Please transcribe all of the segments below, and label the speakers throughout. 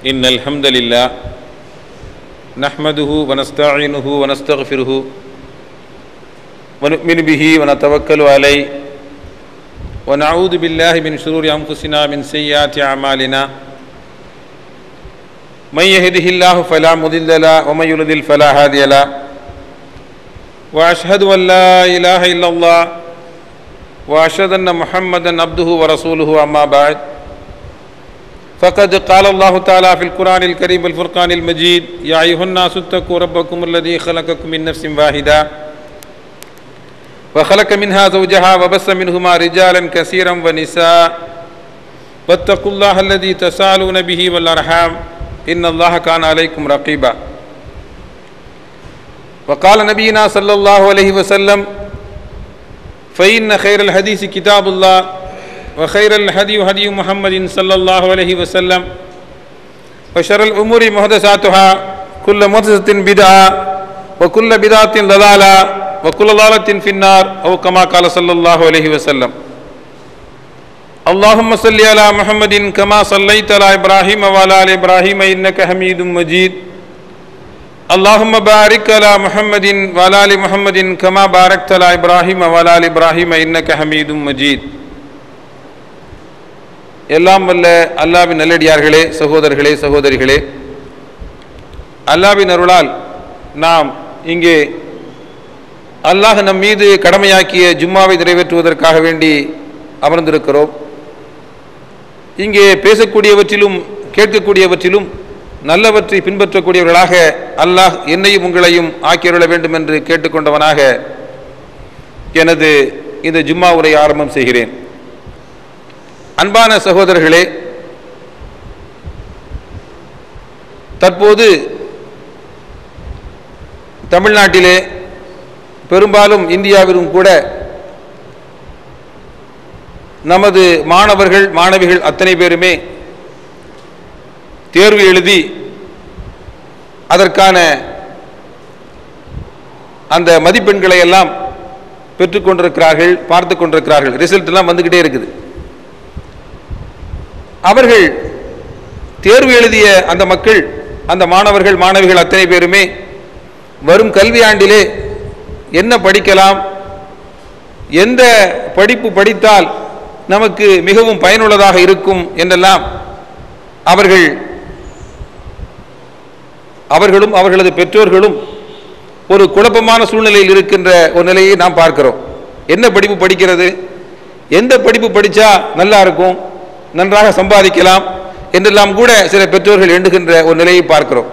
Speaker 1: إن الحمد لله نحمده ونستعينه ونستغفره ونؤمن به ونتوكل عليه ونعوذ بالله من شرور أنفسنا من سيئات أعمالنا من يهده الله فلا مضل له ومن يضلل فلا هادي له وأشهد أن لا إله إلا الله وأشهد أن محمدا عبده ورسوله أما بعد فقد قال الله تعالى في القرآن الكريم والفرقان المجيد يا أيها الناس اتقوا ربكم الذي خلقكم من نفس واحدة وخلق منها زوجها وبث منهما رجالا كثيرا ونساء واتقوا الله الذي تساءلون به والأرحام إن الله كان عليكم رقيبا وقال نبينا صلى الله عليه وسلم فإن خير الحديث كتاب الله وخير الهدي هدي محمد صلى الله عليه وسلم وشر الأمور محدثاتها كل محدثة بدعة وكل بدعة ضلالة وكل ضلالة في النار أو كما قال صلى الله عليه وسلم اللهم صل على محمد كما صليت على إبراهيم وعلى آل إبراهيم إنك حميد مجيد اللهم بارك على محمد وعلى آل محمد كما باركت على إبراهيم وعلى آل إبراهيم إنك حميد مجيد எல்லாம் வல்ல அல்லாவின் நல்லடியார்களே சகோதரர்களே சகோதரிகளே அல்லாவின் அருளால் நாம் இங்கே அல்லாஹ் நம் மீது கடமையாக்கிய ஜும்மாவை நிறைவேற்றுவதற்காக வேண்டி அமர்ந்திருக்கிறோம் இங்கே பேசக்கூடியவற்றிலும் கேட்கக்கூடியவற்றிலும் நல்லவற்றை பின்பற்றக்கூடியவர்களாக அல்லாஹ் என்னையும் உங்களையும் ஆக்கியருள வேண்டும் என்று கேட்டுக்கொண்டவனாக எனது இந்த ஜும்மா உரை ஆரம்பம் செய்கிறேன் அன்பான சகோதரர்களே தற்போது தமிழ்நாட்டிலே பெரும்பாலும் இந்தியாவிலும் கூட நமது மாணவர்கள் மாணவிகள் அத்தனை பேருமே தேர்வு எழுதி அதற்கான அந்த மதிப்பெண்களை எல்லாம் பெற்றுக்கொண்டிருக்கிறார்கள் பார்த்து கொண்டிருக்கிறார்கள் ரிசல்ட் எல்லாம் வந்துக்கிட்டே இருக்குது அவர்கள் தேர்வு எழுதிய அந்த மக்கள் அந்த மாணவர்கள் மாணவிகள் அத்தனை பேருமே வரும் கல்வியாண்டிலே என்ன படிக்கலாம் எந்த படிப்பு படித்தால் நமக்கு மிகவும் பயனுள்ளதாக இருக்கும் என்றெல்லாம் அவர்கள் அவர்களும் அவர்களது பெற்றோர்களும் ஒரு குழப்பமான சூழ்நிலையில் இருக்கின்ற ஒரு நிலையை நாம் பார்க்கிறோம் என்ன படிப்பு படிக்கிறது எந்த படிப்பு படித்தா நல்லா இருக்கும் நன்றாக சம்பாதிக்கலாம் என்றெல்லாம் கூட சில பெற்றோர்கள் எண்ணுகின்ற ஒரு நிலையை பார்க்கிறோம்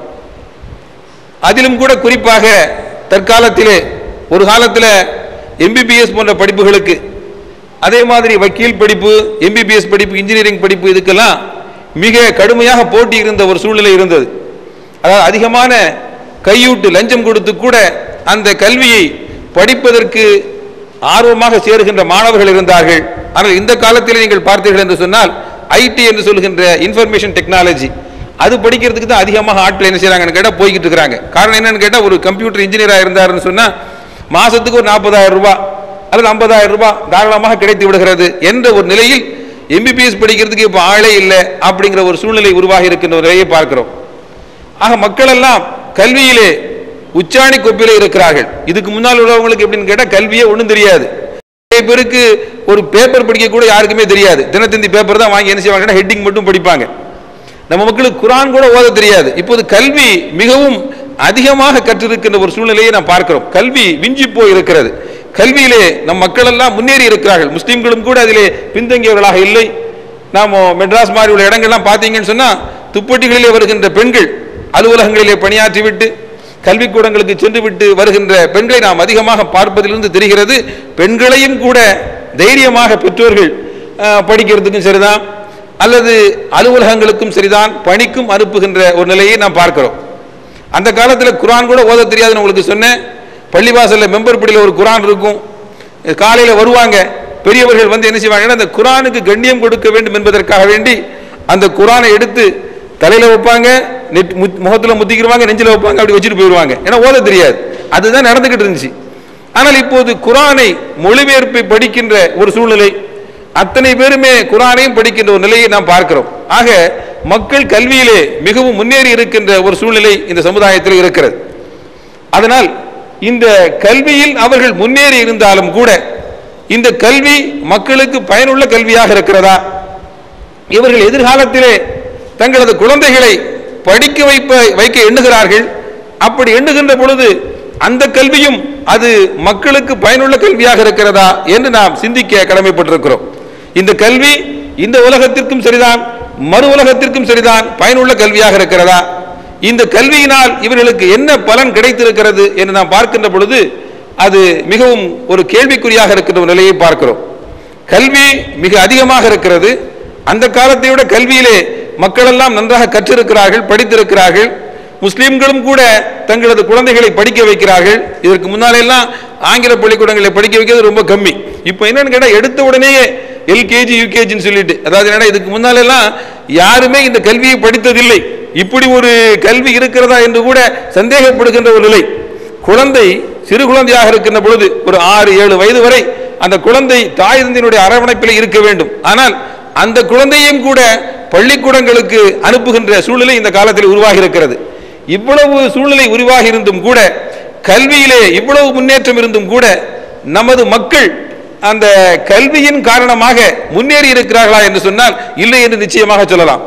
Speaker 1: அதிலும் கூட குறிப்பாக தற்காலத்திலே ஒரு காலத்தில் எம்பிபிஎஸ் போன்ற படிப்புகளுக்கு அதே மாதிரி வக்கீல் படிப்பு எம்பிபிஎஸ் படிப்பு இன்ஜினியரிங் படிப்பு இதுக்கெல்லாம் மிக கடுமையாக போட்டி இருந்த ஒரு சூழ்நிலை இருந்தது அதாவது அதிகமான கையூட்டு லஞ்சம் கொடுத்து கூட அந்த கல்வியை படிப்பதற்கு ஆர்வமாக சேருகின்ற மாணவர்கள் இருந்தார்கள் ஆனால் இந்த காலத்தில் நீங்கள் பார்த்தீர்கள் என்று சொன்னால் ஐடி என்று சொல்கின்ற இன்ஃபர்மேஷன் டெக்னாலஜி அது படிக்கிறதுக்கு தான் அதிகமாக ஆட்கள் என்ன செய்யறாங்கன்னு கேட்டால் போய்கிட்டு இருக்கிறாங்க காரணம் என்னன்னு கேட்டால் ஒரு கம்ப்யூட்டர் இன்ஜினியராக இருந்தாருன்னு சொன்னால் மாசத்துக்கு ஒரு நாற்பதாயிரம் ரூபாய் அல்லது ஐம்பதாயிரம் ரூபாய் தாராளமாக கிடைத்து விடுகிறது என்ற ஒரு நிலையில் எம்பிபிஎஸ் படிக்கிறதுக்கு இப்போ ஆளே இல்லை அப்படிங்கிற ஒரு சூழ்நிலை உருவாகி இருக்கின்ற ஒரு நிலையை பார்க்கிறோம் ஆக மக்கள் எல்லாம் கல்வியிலே உச்சாணி கொப்பிலே இருக்கிறார்கள் இதுக்கு முன்னால் உள்ளவங்களுக்கு எப்படின்னு கேட்டால் கல்வியே ஒன்றும் தெரியாது நிறைய பேருக்கு ஒரு பேப்பர் படிக்க கூட யாருக்குமே தெரியாது தினத்தந்தி பேப்பர் தான் வாங்கி என்ன செய்வாங்கன்னா ஹெட்டிங் மட்டும் படிப்பாங்க நம்ம மக்களுக்கு குரான் கூட ஓத தெரியாது இப்போது கல்வி மிகவும் அதிகமாக கற்றிருக்கின்ற ஒரு சூழ்நிலையை நாம் பார்க்கிறோம் கல்வி விஞ்சி போய் இருக்கிறது கல்வியிலே நம் மக்கள் எல்லாம் முன்னேறி இருக்கிறார்கள் முஸ்லீம்களும் கூட அதிலே பின்தங்கியவர்களாக இல்லை நாம் மெட்ராஸ் மாதிரி உள்ள இடங்கள்லாம் பார்த்தீங்கன்னு சொன்னால் துப்பட்டிகளிலே வருகின்ற பெண்கள் அலுவலகங்களிலே பணியாற்றிவிட்டு கல்விக்கூடங்களுக்கு சென்று விட்டு வருகின்ற பெண்களை நாம் அதிகமாக பார்ப்பதிலிருந்து தெரிகிறது பெண்களையும் கூட தைரியமாக பெற்றோர்கள் படிக்கிறதுக்கும் சரிதான் அல்லது அலுவலகங்களுக்கும் சரிதான் பணிக்கும் அனுப்புகின்ற ஒரு நிலையை நாம் பார்க்கிறோம் அந்த காலத்தில் குரான் கூட ஓத தெரியாதுன்னு உங்களுக்கு சொன்னேன் பள்ளிவாசலில் மெம்பர் படியில் ஒரு குரான் இருக்கும் காலையில் வருவாங்க பெரியவர்கள் வந்து என்ன செய்வாங்கன்னா அந்த குரானுக்கு கண்ணியம் கொடுக்க வேண்டும் என்பதற்காக வேண்டி அந்த குரானை எடுத்து தலையில வைப்பாங்க நெட் முகத்தில் முத்திக்கிடுவாங்க நெஞ்சில் வைப்பாங்க அப்படி வச்சுட்டு போயிடுவாங்க ஏன்னா ஓத தெரியாது அதுதான் நடந்துகிட்டு இருந்துச்சு ஆனால் இப்போது குரானை மொழிபெயர்ப்பை படிக்கின்ற ஒரு சூழ்நிலை அத்தனை பேருமே குரானையும் படிக்கின்ற ஒரு நிலையை நாம் பார்க்கிறோம் ஆக மக்கள் கல்வியிலே மிகவும் முன்னேறி இருக்கின்ற ஒரு சூழ்நிலை இந்த சமுதாயத்தில் இருக்கிறது அதனால் இந்த கல்வியில் அவர்கள் முன்னேறி இருந்தாலும் கூட இந்த கல்வி மக்களுக்கு பயனுள்ள கல்வியாக இருக்கிறதா இவர்கள் எதிர்காலத்திலே தங்களது குழந்தைகளை படிக்க வைப்ப வைக்க எண்ணுகிறார்கள் அப்படி எண்ணுகின்ற பொழுது அந்த கல்வியும் அது மக்களுக்கு பயனுள்ள கல்வியாக இருக்கிறதா என்று நாம் சிந்திக்க கடமைப்பட்டிருக்கிறோம் இந்த கல்வி இந்த உலகத்திற்கும் சரிதான் மறு உலகத்திற்கும் சரிதான் பயனுள்ள கல்வியாக இருக்கிறதா இந்த கல்வியினால் இவர்களுக்கு என்ன பலன் கிடைத்திருக்கிறது என்று நாம் பார்க்கின்ற பொழுது அது மிகவும் ஒரு கேள்விக்குறியாக இருக்கின்ற ஒரு நிலையை பார்க்கிறோம் கல்வி மிக அதிகமாக இருக்கிறது அந்த காலத்தை விட கல்வியிலே மக்களெல்லாம் நன்றாக கற்றிருக்கிறார்கள் படித்திருக்கிறார்கள் முஸ்லிம்களும் கூட தங்களது குழந்தைகளை படிக்க வைக்கிறார்கள் இதற்கு முன்னாலே எல்லாம் ஆங்கில பள்ளிக்கூடங்களை படிக்க வைக்கிறது ரொம்ப கம்மி இப்போ என்னன்னு கேட்டால் எடுத்த உடனேயே எல்கேஜி யூகேஜின்னு சொல்லிட்டு அதாவது என்னன்னா இதுக்கு முன்னால எல்லாம் யாருமே இந்த கல்வியை படித்ததில்லை இப்படி ஒரு கல்வி இருக்கிறதா என்று கூட சந்தேகப்படுகின்ற ஒரு நிலை குழந்தை சிறு குழந்தையாக இருக்கின்ற பொழுது ஒரு ஆறு ஏழு வயது வரை அந்த குழந்தை தாய் தந்தையினுடைய அரவணைப்பில் இருக்க வேண்டும் ஆனால் அந்த குழந்தையும் கூட பள்ளிக்கூடங்களுக்கு அனுப்புகின்ற சூழ்நிலை இந்த காலத்தில் உருவாகி இருக்கிறது இவ்வளவு சூழ்நிலை உருவாகி இருந்தும் கூட கல்வியிலே இவ்வளவு முன்னேற்றம் இருந்தும் கூட நமது மக்கள் அந்த கல்வியின் காரணமாக முன்னேறி இருக்கிறார்களா என்று சொன்னால் இல்லை என்று நிச்சயமாக சொல்லலாம்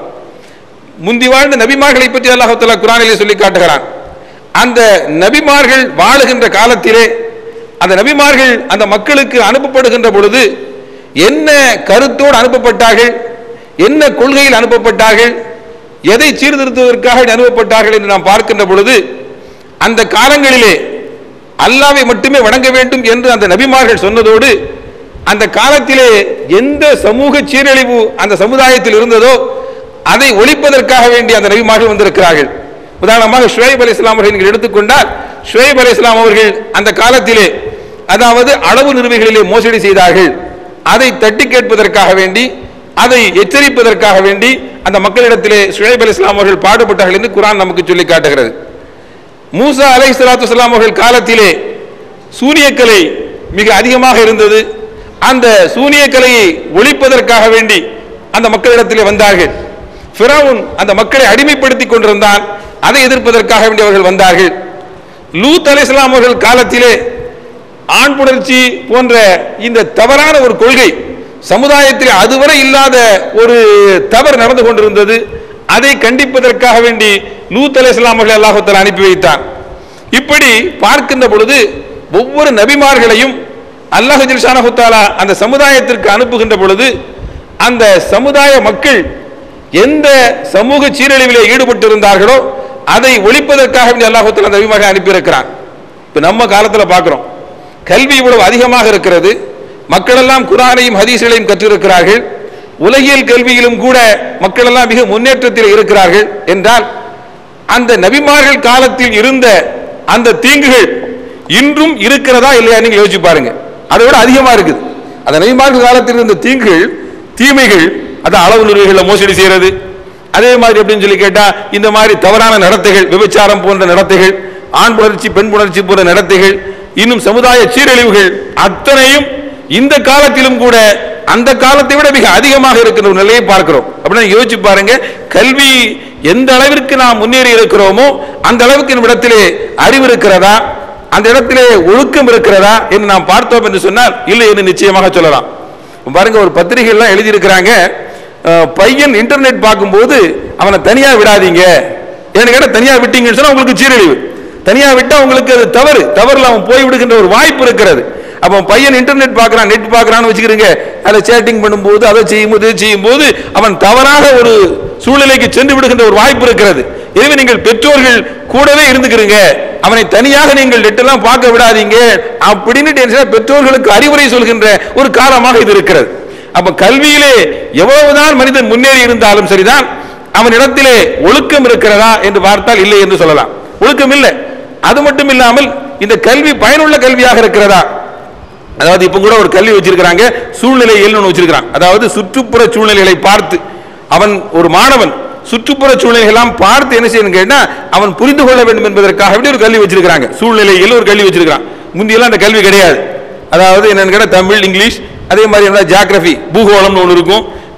Speaker 1: முந்தி வாழ்ந்த நபிமார்களை பற்றி அல்லாஹால குரானிலே சொல்லி காட்டுகிறான் அந்த நபிமார்கள் வாழுகின்ற காலத்திலே அந்த நபிமார்கள் அந்த மக்களுக்கு அனுப்பப்படுகின்ற பொழுது என்ன கருத்தோடு அனுப்பப்பட்டார்கள் என்ன கொள்கையில் அனுப்பப்பட்டார்கள் எதை சீர்திருத்துவதற்காக அனுப்பப்பட்டார்கள் என்று நாம் பார்க்கின்ற பொழுது அந்த காலங்களிலே அல்லாவை மட்டுமே வணங்க வேண்டும் என்று அந்த நபிமார்கள் சொன்னதோடு அந்த காலத்திலே எந்த சமூக சீரழிவு அந்த சமுதாயத்தில் இருந்ததோ அதை ஒழிப்பதற்காக வேண்டி அந்த நபிமார்கள் வந்திருக்கிறார்கள் உதாரணமாக ஷுவைப் அலி இஸ்லாம் அவர்கள் நீங்கள் எடுத்துக்கொண்டால் ஷுவைப் அலி இஸ்லாம் அவர்கள் அந்த காலத்திலே அதாவது அளவு நிறுவைகளிலே மோசடி செய்தார்கள் அதை தட்டி கேட்பதற்காக வேண்டி அதை எச்சரிப்பதற்காக வேண்டி அந்த மக்களிடத்திலே ஷுவைப் அலி இஸ்லாம் அவர்கள் பாடுபட்டார்கள் என்று குரான் நமக்கு சொல்லி காட்டுகிறது மூசா அலை சலாத்து அவர்கள் காலத்திலே சூனியக்கலை மிக அதிகமாக இருந்தது அந்த சூனியக்கலையை ஒழிப்பதற்காக வேண்டி அந்த மக்களிடத்திலே வந்தார்கள் ஃபிரவுன் அந்த மக்களை அடிமைப்படுத்தி கொண்டிருந்தான் அதை எதிர்ப்பதற்காக வேண்டி அவர்கள் வந்தார்கள் லூத் அலைஹிஸ்ஸலாம் அவர்கள் காலத்திலே ஆண் புணர்ச்சி போன்ற இந்த தவறான ஒரு கொள்கை சமுதாயத்தில் அதுவரை இல்லாத ஒரு தவறு நடந்து கொண்டிருந்தது அதை கண்டிப்பதற்காக வேண்டி லூத் அலைஹிஸ்ஸலாம் அவர்களை அல்லாஹ் அனுப்பி வைத்தான் இப்படி பார்க்கின்ற பொழுது ஒவ்வொரு நபிமார்களையும் அல்லாஹ் ஜில்ஷானஹு தஆலா அந்த சமுதாயத்திற்கு அனுப்புகின்ற பொழுது அந்த சமுதாய மக்கள் எந்த சமூக சீரழிவிலே ஈடுபட்டிருந்தார்களோ அதை ஒழிப்பதற்காக வேண்டி அல்லாஹ் தஆலா அந்த நபிமார்களை அனுப்பியிருக்கிறான் இப்போ நம்ம காலத்தில் பார்க்குறோம் கல்வி இவ்வளவு அதிகமாக இருக்கிறது மக்களெல்லாம் குரானையும் ஹதீஸ்களையும் கற்றிருக்கிறார்கள் உலகியல் கல்வியிலும் கூட மக்களெல்லாம் மிக முன்னேற்றத்தில் இருக்கிறார்கள் என்றால் அந்த நபிமார்கள் காலத்தில் இருந்த அந்த தீங்குகள் இன்றும் இருக்கிறதா இல்லையா நீங்க யோசிச்சு பாருங்க அதை விட அதிகமா இருக்குது அந்த நபிமார்கள் காலத்தில் இருந்த தீங்குகள் தீமைகள் அது அளவு நிறுவனங்களில் மோசடி செய்யறது அதே மாதிரி எப்படின்னு சொல்லி கேட்டா இந்த மாதிரி தவறான நடத்தைகள் விபச்சாரம் போன்ற நடத்தைகள் ஆண் புணர்ச்சி பெண் புணர்ச்சி போன்ற நடத்தைகள் இன்னும் சமுதாய சீரழிவுகள் அத்தனையும் இந்த காலத்திலும் கூட அந்த காலத்தை விட மிக அதிகமாக இருக்கிற ஒரு நிலையை பார்க்கிறோம் அப்படின்னா யோசிச்சு பாருங்க கல்வி எந்த அளவிற்கு நாம் முன்னேறி இருக்கிறோமோ அந்த அளவுக்கு நம்ம இடத்திலே அறிவு இருக்கிறதா அந்த இடத்திலே ஒழுக்கம் இருக்கிறதா என்று நாம் பார்த்தோம் என்று சொன்னால் இல்லை என்று நிச்சயமாக சொல்லலாம் பாருங்க ஒரு பத்திரிகைலாம் எழுதியிருக்கிறாங்க அஹ், பையன் இன்டர்நெட் பார்க்கும்போது அவனை தனியா விடாதீங்க ஏன்னு கேட்டா தனியா விட்டீங்கன்னு சொன்னா உங்களுக்கு சீரழிவு தனியா விட்டா உங்களுக்கு அது தவறு தவறுல அவன் போய் விடுகின்ற ஒரு வாய்ப்பு இருக்கிறது அப்போ பையன் இன்டர்நெட் பார்க்கறான் நெட் பார்க்கறான்னு வச்சுக்கிறீங்க அதில் சேட்டிங் பண்ணும்போது அதை செய்யும்போது இதை செய்யும்போது அவன் தவறாக ஒரு சூழ்நிலைக்கு சென்று விடுகின்ற ஒரு வாய்ப்பு இருக்கிறது எனவே நீங்கள் பெற்றோர்கள் கூடவே இருந்துக்கிறீங்க அவனை தனியாக நீங்கள் நெட்டெல்லாம் பார்க்க விடாதீங்க அப்படின்னு டென்ஷனா பெற்றோர்களுக்கு அறிவுரை சொல்கின்ற ஒரு காலமாக இது இருக்கிறது அப்ப கல்வியிலே எவ்வளவுதான் மனிதன் முன்னேறி இருந்தாலும் சரிதான் அவனிடத்திலே ஒழுக்கம் இருக்கிறதா என்று பார்த்தால் இல்லை என்று சொல்லலாம் ஒழுக்கம் இல்லை அது மட்டும் இல்லாமல் இந்த கல்வி பயனுள்ள கல்வியாக இருக்கிறதா அதாவது இப்ப கூட ஒரு கல்வி வச்சிருக்கிறாங்க சூழ்நிலை ஒன்று வச்சிருக்கிறான் அதாவது சுற்றுப்புற சூழ்நிலைகளை பார்த்து அவன் ஒரு மாணவன் சுற்றுப்புற சூழ்நிலைகள்லாம் பார்த்து என்ன செய்யணும் கேட்டா அவன் புரிந்து கொள்ள வேண்டும் என்பதற்காக வேண்டி ஒரு கல்வி வச்சிருக்கிறாங்க சூழ்நிலையில் ஒரு கல்வி வச்சிருக்கிறான் முந்தியெல்லாம் அந்த கல்வி கிடையாது அதாவது என்னன்னு கேட்டா தமிழ் இங்கிலீஷ் அதே மாதிரி என்ன ஜியாகிரபி பூகோளம்னு ஒன்று இருக்கும்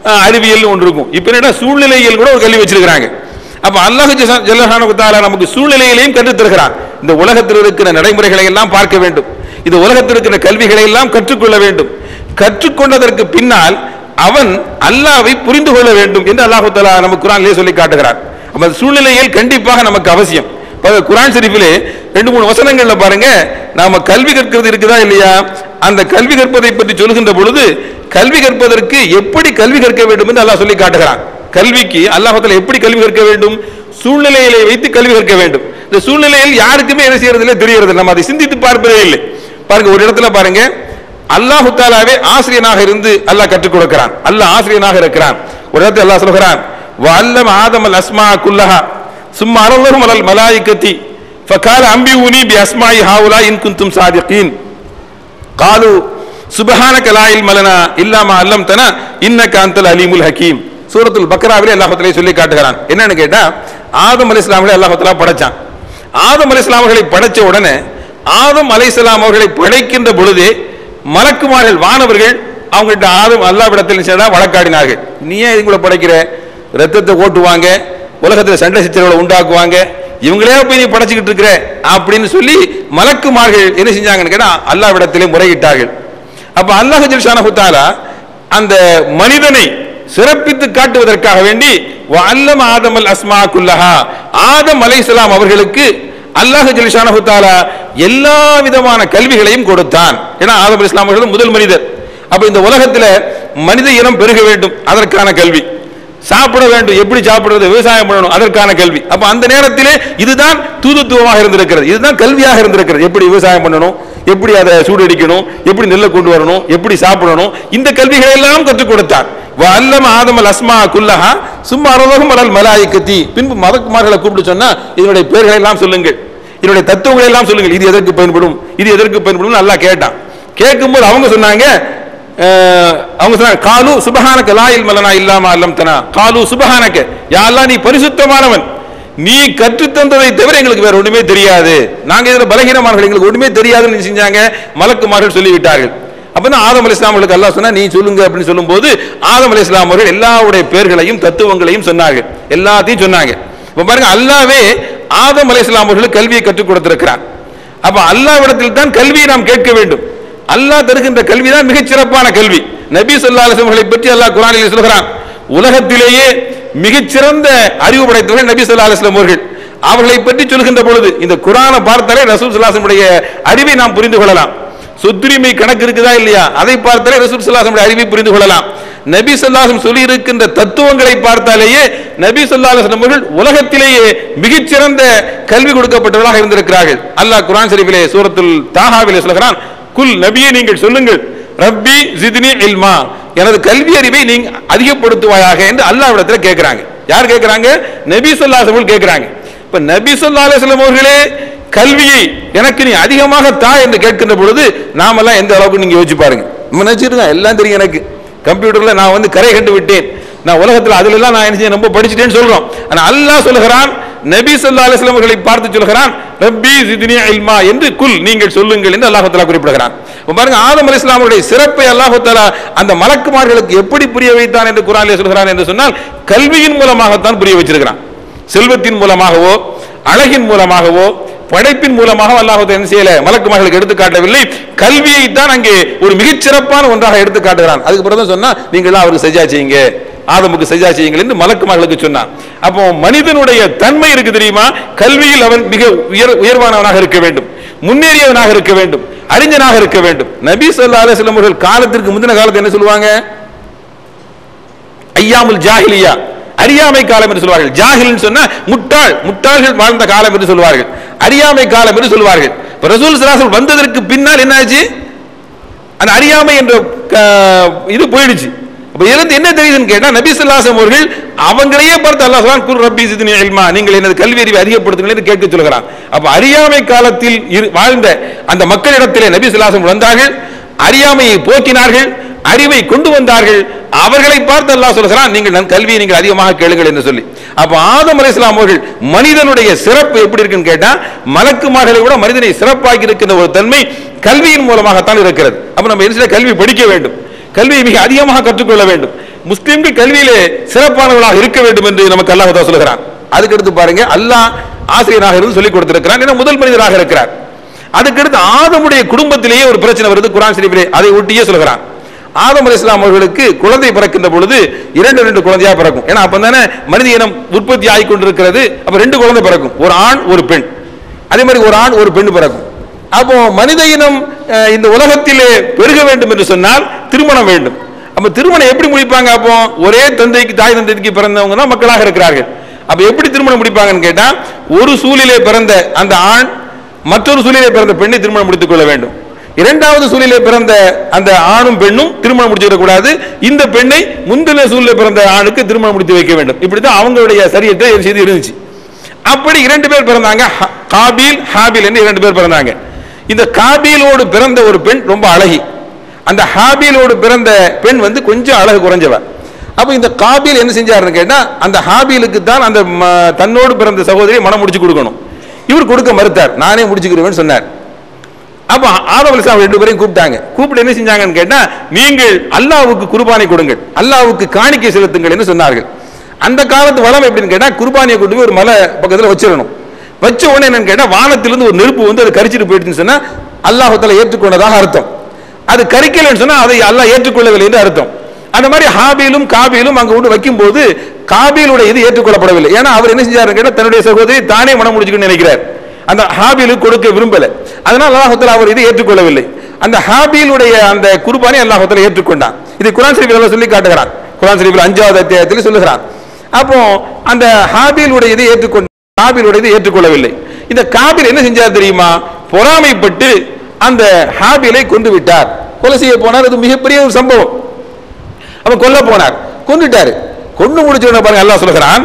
Speaker 1: அஹ், அறிவியல் ஒன்று இருக்கும் இப்போ என்னடா சூழ்நிலையியல் கூட ஒரு கல்வி வச்சிருக்கிறாங்க அப்ப அல்லாஹ் ஜஸ- ஜல்லஷானு தஆலா நமக்கு சூழ்நிலையிலையும் கற்றுத் தருகிறான் இந்த உலகத்தில் இருக்கிற நடைமுறைகளை எல்லாம் பார்க்க வேண்டும் இந்த உலகத்தில் இருக்கிற கல்விகளை எல்லாம் கற்றுக்கொள்ள வேண்டும் கற்றுக்கொண்டதற்கு பின்னால் அவன் அல்லாவை புரிந்து கொள்ள வேண்டும் என்று அல்லாஹு தஆலா நமக்கு குரானிலே சொல்லி காட்டுகிறான் அப்ப அந்த சூழ்நிலையில் கண்டிப்பாக நமக்கு அவசியம் பாருங்க, குரான் ஷரீஃபிலே ரெண்டு மூணு வசனங்கள்ல பாருங்க நாம கல்வி கற்கிறது இருக்குதா இல்லையா அந்த கல்வி கற்பதை பற்றி சொல்கின்ற பொழுது கல்வி கற்பதற்கு எப்படி கல்வி கற்க வேண்டும் என்று அல்லாஹ் சொல்லி காட்டுகிறான் கல்விக்கு அல்லாஹத்துல எப்படி கல்வி கற்க வேண்டும் சூழ்நிலையிலே வைத்து கல்வி கற்க வேண்டும் இந்த சூழ்நிலையில் யாருக்குமே என்ன செய்யறதில்லை தெரியறது நம்ம அதை சிந்தித்து பார்ப்பதே இல்லை பாருங்க ஒரு இடத்துல பாருங்க அல்லாஹு தாலாவே ஆசிரியனாக இருந்து அல்லாஹ் கற்றுக் கொடுக்கிறான் அல்லாஹ் ஆசிரியனாக இருக்கிறான் ஒரு இடத்துல அல்லாஹ் சொல்கிறான் வல்லம் ஆதம் அல் அஸ்மா குல்லஹா சும்மா அரல்லஹும் அலல் மலாயிக்கத்தி ஃபகால அம்பிஊனி பி அஸ்மாஇ ஹாவுலா இன் குந்தும் சாதிகீன் காலு சுபஹானக லா இல்ம லனா இல்லா மா அல்லம்தனா இன்னக அன்தல் அலீமுல் ஹக்கீம் சூரத்துல் பக்ராவிலே அல்லாஹ் தஆலா சொல்லி காட்டுகிறான் என்னன்னு கேட்டா ஆதம் அலைஹிஸ்ஸலாமலை அல்லாஹ் தஆலா படைச்சான் ஆதம் அலைஹிஸ்ஸலாம் அவர்களை படைச்ச உடனே ஆதம் அலைஹிஸ்ஸலாம் அவர்களை படைக்கின்ற பொழுதே மலக்குமார்கள் வானவர்கள் அவங்கள்ட்ட ஆதம் அல்லாவிடத்தில் சேர்ந்தா வழக்காடினார்கள் நீ ஏன் இதுங்களை படைக்கிற ரத்தத்தை ஓட்டுவாங்க உலகத்தில் சண்டை சித்திரங்களை உண்டாக்குவாங்க இவங்களே போய் நீ படைச்சுக்கிட்டு இருக்கிற அப்படின்னு சொல்லி மலக்குமார்கள் என்ன செஞ்சாங்கன்னு கேட்டா அல்லாவிடத்திலே முறையிட்டார்கள் அப்ப அல்லாஹ் ஜல்ஷானஹு தஆலா அந்த மனிதனை சிறப்பித்து காட்டுவதற்காக வேண்டி அல்லம் ஆதம் அல் அஸ்மா குல்லஹா ஆதம் அலைஹிஸ்ஸலாம் அவர்களுக்கு அல்லாஹ் ஜல்ஷானஹு தஆலா எல்லா விதமான கல்விகளையும் கொடுத்தான் ஏன்னா ஆதம் அலைஹிஸ்ஸலாம் அவர்கள் முதல் மனிதர் அப்ப இந்த உலகத்துல மனித இனம் பெருக வேண்டும் அதற்கான கல்வி சாப்பிட வேண்டும் எப்படி சாப்பிடுறது விவசாயம் பண்ணணும் அதற்கான கல்வி அப்ப அந்த நேரத்திலே இதுதான் தூதுத்துவமாக இருந்திருக்கிறது இதுதான் கல்வியாக இருந்திருக்கிறது எப்படி விவசாயம் பண்ணணும் எப்படி அதை சூடடிக்கணும் எப்படி நெல்லை கொண்டு வரணும் எப்படி சாப்பிடணும் இந்த கல்விகளை எல்லாம் கற்றுக் கொடுத்தார் அல்லம ஆதமல் அஸ்மா குல்லஹா சும்மா அரவகம் அலல் மலாய்க்கத்தி பின்பு மதக்குமார்களை கூப்பிட்டு சொன்னா இதனுடைய பெயர்களை எல்லாம் சொல்லுங்கள் இதனுடைய தத்துவங்களை எல்லாம் சொல்லுங்கள் இது எதற்கு பயன்படும் இது எதற்கு பயன்படும் நல்லா கேட்டான் கேட்கும்போது அவங்க சொன்னாங்க அஹ், அவங்க சொன்னாங்க காலு சுபஹானக லா இல்ம லனா இல்லாம அல்லம்தனா காலு சுபஹானக யா அல்லாஹ் நீ பரிசுத்தமானவன் நீ கற்றுத்தந்ததை தவிர எங்களுக்கு வேற ஒண்ணுமே தெரியாது நாங்க இதுல பலகீனமானவர்கள் எங்களுக்கு ஒண்ணுமே தெரியாதுன்னு செஞ்சாங்க மலக்குமார்கள் சொல்லிவிட்டார்கள் அப்பதான் ஆதம் அலி இஸ்லாமர்களுக்கு அல்லாஹ் சொன்னா நீ சொல்லுங்க அப்படின்னு சொல்லும்போது ஆதம் அலி இஸ்லாம் அவர்கள் எல்லாவுடைய பெயர்களையும் தத்துவங்களையும் சொன்னார்கள் எல்லாத்தையும் சொன்னாங்க இப்ப பாருங்க அல்லாவே ஆதம் அலி இஸ்லாம் அவர்களுக்கு கல்வியை கற்றுக் கொடுத்திருக்கிறார் அப்ப அல்லாவிடத்தில் தான் கல்வியை நாம் கேட்க வேண்டும் அல்லாஹ் தருகின்ற கல்வி தான் மிகச் சிறப்பான கல்வி நபி ஸல்லல்லாஹு அலைஹி வஸல்லம் பற்றி அல்லாஹ் குர்ஆனில் சொல்கிறான் உலகத்திலேயே மிகச்சிறந்த அறிவு படைத்தவர்கள் நபி ஸல்லல்லாஹு அலைஹி வஸல்லம் அவர்கள் அவர்களை பற்றி சொல்கின்ற பொழுது இந்த குர்ஆனை பார்த்தாலே ரசூல் ஸல்லல்லாஹு அலைஹி வஸல்லம் அறிவை நாம் புரிந்து கொள்ளலாம் சொத்துரிமை கணக்கு இருக்குதா இல்லையா அதை பார்த்தாலே ரசூல் ஸல்லல்லாஹு அலைஹி வஸல்லம் அறிவை புரிந்து கொள்ளலாம் நபி ஸல்லல்லாஹு அலைஹி வஸல்லம் சொல்லி இருக்கின்ற தத்துவங்களை பார்த்தாலேயே நபி ஸல்லல்லாஹு அலைஹி வஸல்லம் அவர்கள் உலகத்திலேயே மிகச்சிறந்த கல்வி கொடுக்கப்பட்டவர்களாக இருந்திருக்கிறார்கள் அல்லாஹ் குர்ஆன் ஷரீஃபிலே சூரத்துல் தாஹாவிலே சொல்கிறான் குல் நபியே நீங்கள் சொல்லுங்கள் ரப்பி ஜித்னி இல்மா எனது கல்வி அறிவை நீங்க அதிகப்படுத்துவாயாக என்று அல்லாஹ்விடத்தில் கேட்கிறாங்க யார் கேட்கிறாங்க நபி ஸல்லல்லாஹு அலைஹி வஸல்லம் கேட்கிறாங்க இப்ப நபி ஸல்லல்லாஹு அலைஹி வஸல்லம் அவர்களே கல்வியை எனக்கு நீ அதிகமாக தா என்று கேட்கின்ற பொழுது நாமெல்லாம் எந்த அளவுக்கு நீங்க யோசிச்சு பாருங்க நம்ம நினைச்சிருக்கோம் எல்லாம் தெரியும் எனக்கு கம்ப்யூட்டர்ல நான் வந்து கரை கண்டு விட்டேன் நான் உலகத்துல அதுல எல்லாம் நான் என்ன செய்ய ரொம்ப படிச்சுட்டேன்னு சொல்றோம் ஆனா அல்லாஹ் சொல்லுகிறான் நபி ஸல்லல்லாஹு அலைஹி வஸல்லம் அவர்களை பார்த்து சொல்கிறான் ரப்பி ஜித்னி இல்மா என்று குல் நீங்கள் சொல்லுங்கள் என்று அல்லாஹ் தஆலா குறிப்பிடுகிறான் இப்ப பாருங்க ஆதம் அலைஹிஸ்ஸலாம் அவருடைய சிறப்பை அல்லாஹ் தஆலா அந்த மலக்குமார்களுக்கு எப்படி புரிய வைத்தான் என்று குர்ஆனிலே சொல்கிறான் என்று சொன்னால் கல்வியின் மூலமாகத்தான் புரிய வச்சிருக்கிறான் செல்வத்தின் மூலமாகவோ அழகின் மூலமாகவோ படைப்பின் மூலமாக அல்லாஹ் என்ன செய்யல மலக்குமார்களுக்கு எடுத்து காட்டவில்லை கல்வியை தான் அங்கே ஒரு மிகச்சிறப்பான ஒன்றாக எடுத்து காட்டுகிறான் அதுக்கு பிறகு தான் சொன்னா நீங்கள் எல்லாம் அவருக்கு சஜா செய்யுங்க ஆதமுக்கு சஜா செய்யுங்கள் என்று மலக்குமார்களுக்கு சொன்னான் அப்போ மனிதனுடைய தன்மை இருக்கு தெரியுமா கல்வியில் அவன் மிக உயர் உயர்வானவனாக இருக்க வேண்டும் முன்னேறியவனாக இருக்க வேண்டும் அறிஞனாக இருக்க வேண்டும் நபி ஸல்லல்லாஹு அலைஹி வஸல்லம் அவர்கள் காலத்திற்கு முந்தின காலத்தை என்ன சொல்லுவாங்க ஐயாமுல் ஜாஹிலியா அறியாமை காலம் என்று சொல்வார்கள் ஜாஹில்னு சொன்னா முட்டாள் முட்டாள்கள் வாழ்ந்த காலம் என்று சொல்வார்கள் அறியாமை காலம் என்று சொல்வார்கள் இப்ப ரசூல் சலாசல் வந்ததற்கு பின்னால் என்னாச்சு அந்த அறியாமை என்ற க- இது போயிடுச்சு அப்ப இருந்து என்ன தெரியுதுன்னு கேட்டா நபி ஸல்லல்லாஹு அவர்கள் அவங்களையே பார்த்து அல்லாஹ் சொல்றான் குர் ரப்பி ஜித்னி இல்மா நீங்கள் எனது கல்வி அறிவை அதிகப்படுத்துங்கள் என்று கேட்க சொல்கிறான் அப்ப அறியாமை காலத்தில் இரு- வாழ்ந்த அந்த மக்களிடத்திலே நபி ஸல்லல்லாஹு அலைஹி வந்தார்கள் அறியாமையை போக்கினார்கள் அறிவை கொண்டு வந்தார்கள் அவர்களை பார்த்து அல்லாஹ் சொல்கிறான் நீங்கள் நன் கல்வியை நீங்கள் அதிகமாக கேளுங்கள் என்று சொல்லி அப்ப ஆதம் அலைஹிஸ்ஸலாம் அவர்கள் மனிதனுடைய சிறப்பு எப்படி இருக்குன்னு கேட்டா மலக்குமார்களை விட மனிதனை சிறப்பாக்கி இருக்கின்ற ஒரு தன்மை கல்வியின் மூலமாகத்தான் இருக்கிறது அப்ப நம்ம என்ன செய்ய? கல்வி படிக்க வேண்டும் கல்வியை மிக அதிகமாக கற்றுக்கொள்ள வேண்டும் முஸ்லிம்கள் கல்வியிலே சிறப்பானவர்களாக இருக்க வேண்டும் என்று நமக்கு அல்லாஹ் தஆலா சொல்கிறான் அதுக்கடுத்து பாருங்க அல்லாஹ் ஆசிரியராக இருந்து சொல்லிக் கொடுத்திருக்கிறான் ஏன்னா முதல் மனிதராக இருக்கிறார் அதுக்கடுத்து ஆதமுடைய குடும்பத்திலேயே ஒரு பிரச்சனை வருது குரான் ஷரீஃபிலே அதை ஒட்டியே சொல்கிறான் ஆதம் அலி இஸ்லாம் அவர்களுக்கு குழந்தை பிறக்கின்ற பொழுது இரண்டு ரெண்டு குழந்தையா பிறக்கும் ஏன்னா அப்ப தானே மனித இனம் உற்பத்தி ஆகி கொண்டிருக்கிறது அப்ப ரெண்டு குழந்தை பிறக்கும் ஒரு ஆண் ஒரு பெண் அதே மாதிரி ஒரு ஆண் ஒரு பெண் பிறக்கும் அப்போ மனித இனம் அஹ், இந்த உலகத்திலே பெருக வேண்டும் என்று சொன்னால் திருமணம் வேண்டும் அப்ப திருமணம் எப்படி முடிப்பாங்க அப்போ ஒரே தந்தைக்கு தாய் தந்தைக்கு பிறந்தவங்க தான் மக்களாக இருக்கிறார்கள் அப்ப எப்படி திருமணம் முடிப்பாங்கன்னு கேட்டா ஒரு சூழிலே பிறந்த அந்த ஆண் மற்றொரு சூழிலே பிறந்த பெண்ணை திருமணம் முடித்துக் கொள்ள வேண்டும் இரண்டாவது சூழிலே பிறந்த அந்த ஆணும் பெண்ணும் திருமணம் முடிச்சுவிடக் கூடாது இந்த பெண்ணை முந்தின சூழ்நிலை பிறந்த ஆணுக்கு திருமணம் முடித்து வைக்க வேண்டும் இப்படிதான் அவங்களுடைய சரியத்தை செய்து இருந்துச்சு அப்படி இரண்டு பேர் பிறந்தாங்க ஹ- காபீல் ஹாபில் என்று இரண்டு பேர் பிறந்தாங்க இந்த காபீலோடு பிறந்த ஒரு பெண் ரொம்ப அழகி அந்த ஹாபீலோடு பிறந்த பெண் வந்து கொஞ்சம் அழகு குறைஞ்சவ அப்ப இந்த காபீல் என்ன செஞ்சாருன்னு கேட்டா அந்த ஹாபீலுக்கு தான் அந்த ம- தன்னோடு பிறந்த சகோதரியை மனம் முடிச்சு கொடுக்கணும் இவர் கொடுக்க மறுத்தார் நானே முடிச்சுக்கிறேன்னு சொன்னார் அப்ப ஆதம் அலிஸ்லாம் ரெண்டு பேரையும் கூப்பிட்டாங்க கூப்பிட்டு என்ன செஞ்சாங்கன்னு கேட்டா நீங்கள் அல்லாஹ்வுக்கு குர்பானை கொடுங்கள் அல்லாஹ்வுக்கு காணிக்கை செலுத்துங்கள் என்று சொன்னார்கள் அந்த காலத்து வளம் எப்படின்னு கேட்டா குர்பானியை கொண்டு போய் ஒரு மலை பக்கத்துல வச்சிடணும் வச்ச உடனே என்னன்னு கேட்டா வானத்திலிருந்து ஒரு நெருப்பு வந்து அதை கரிச்சிட்டு போயிடுச்சுன்னு சொன்னா அல்லாஹால ஏற்றுக்கொண்டதாக அர்த்தம் அது கரிக்கலைன்னு சொன்னா அதை அல்லாஹ் ஏற்றுக்கொள்ளவில்லை என்று அர்த்தம் அந்த மாதிரி ஹாபீலும் காபீலும் அங்க கொண்டு வைக்கும்போது காபீலுடைய இது ஏற்றுக்கொள்ளப்படவில்லை ஏன்னா அவர் என்ன செஞ்சாருன்னு கேட்டா தன்னுடைய சகோதரி தானே மனம் முடிச்சுக்கணும்னு நினைக்கிறார் அந்த ஹாபீலுக்கு கொடுக்க விரும்பல அதனால் அல்லாஹத்துல அவர் இதை ஏற்றுக்கொள்ளவில்லை அந்த ஹாபீலுடைய அந்த குர்பானை அல்லாஹத்துல ஏற்றுக்கொண்டான் இது குரான் ஷரீஃபில் சொல்லி காட்டுகிறான் குரான் ஷரீஃபில் அஞ்சாவது அத்தியாயத்தில் சொல்லுகிறான் அப்போ அந்த ஹாபீலுடைய இதை ஏற்றுக்கொண்ட ஹாபீலுடைய இதை ஏற்றுக்கொள்ளவில்லை இந்த காபீல் என்ன செஞ்சார் தெரியுமா பொறாமைப்பட்டு அந்த ஹாபீலை கொண்டு விட்டார் கொலை செய்ய போனார் அது மிகப்பெரிய ஒரு சம்பவம் அப்ப கொல்ல போனார் கொன்னுட்டாரு கொண்டு முடிச்ச உடனே பாருங்க அல்லாஹ் சொல்கிறான்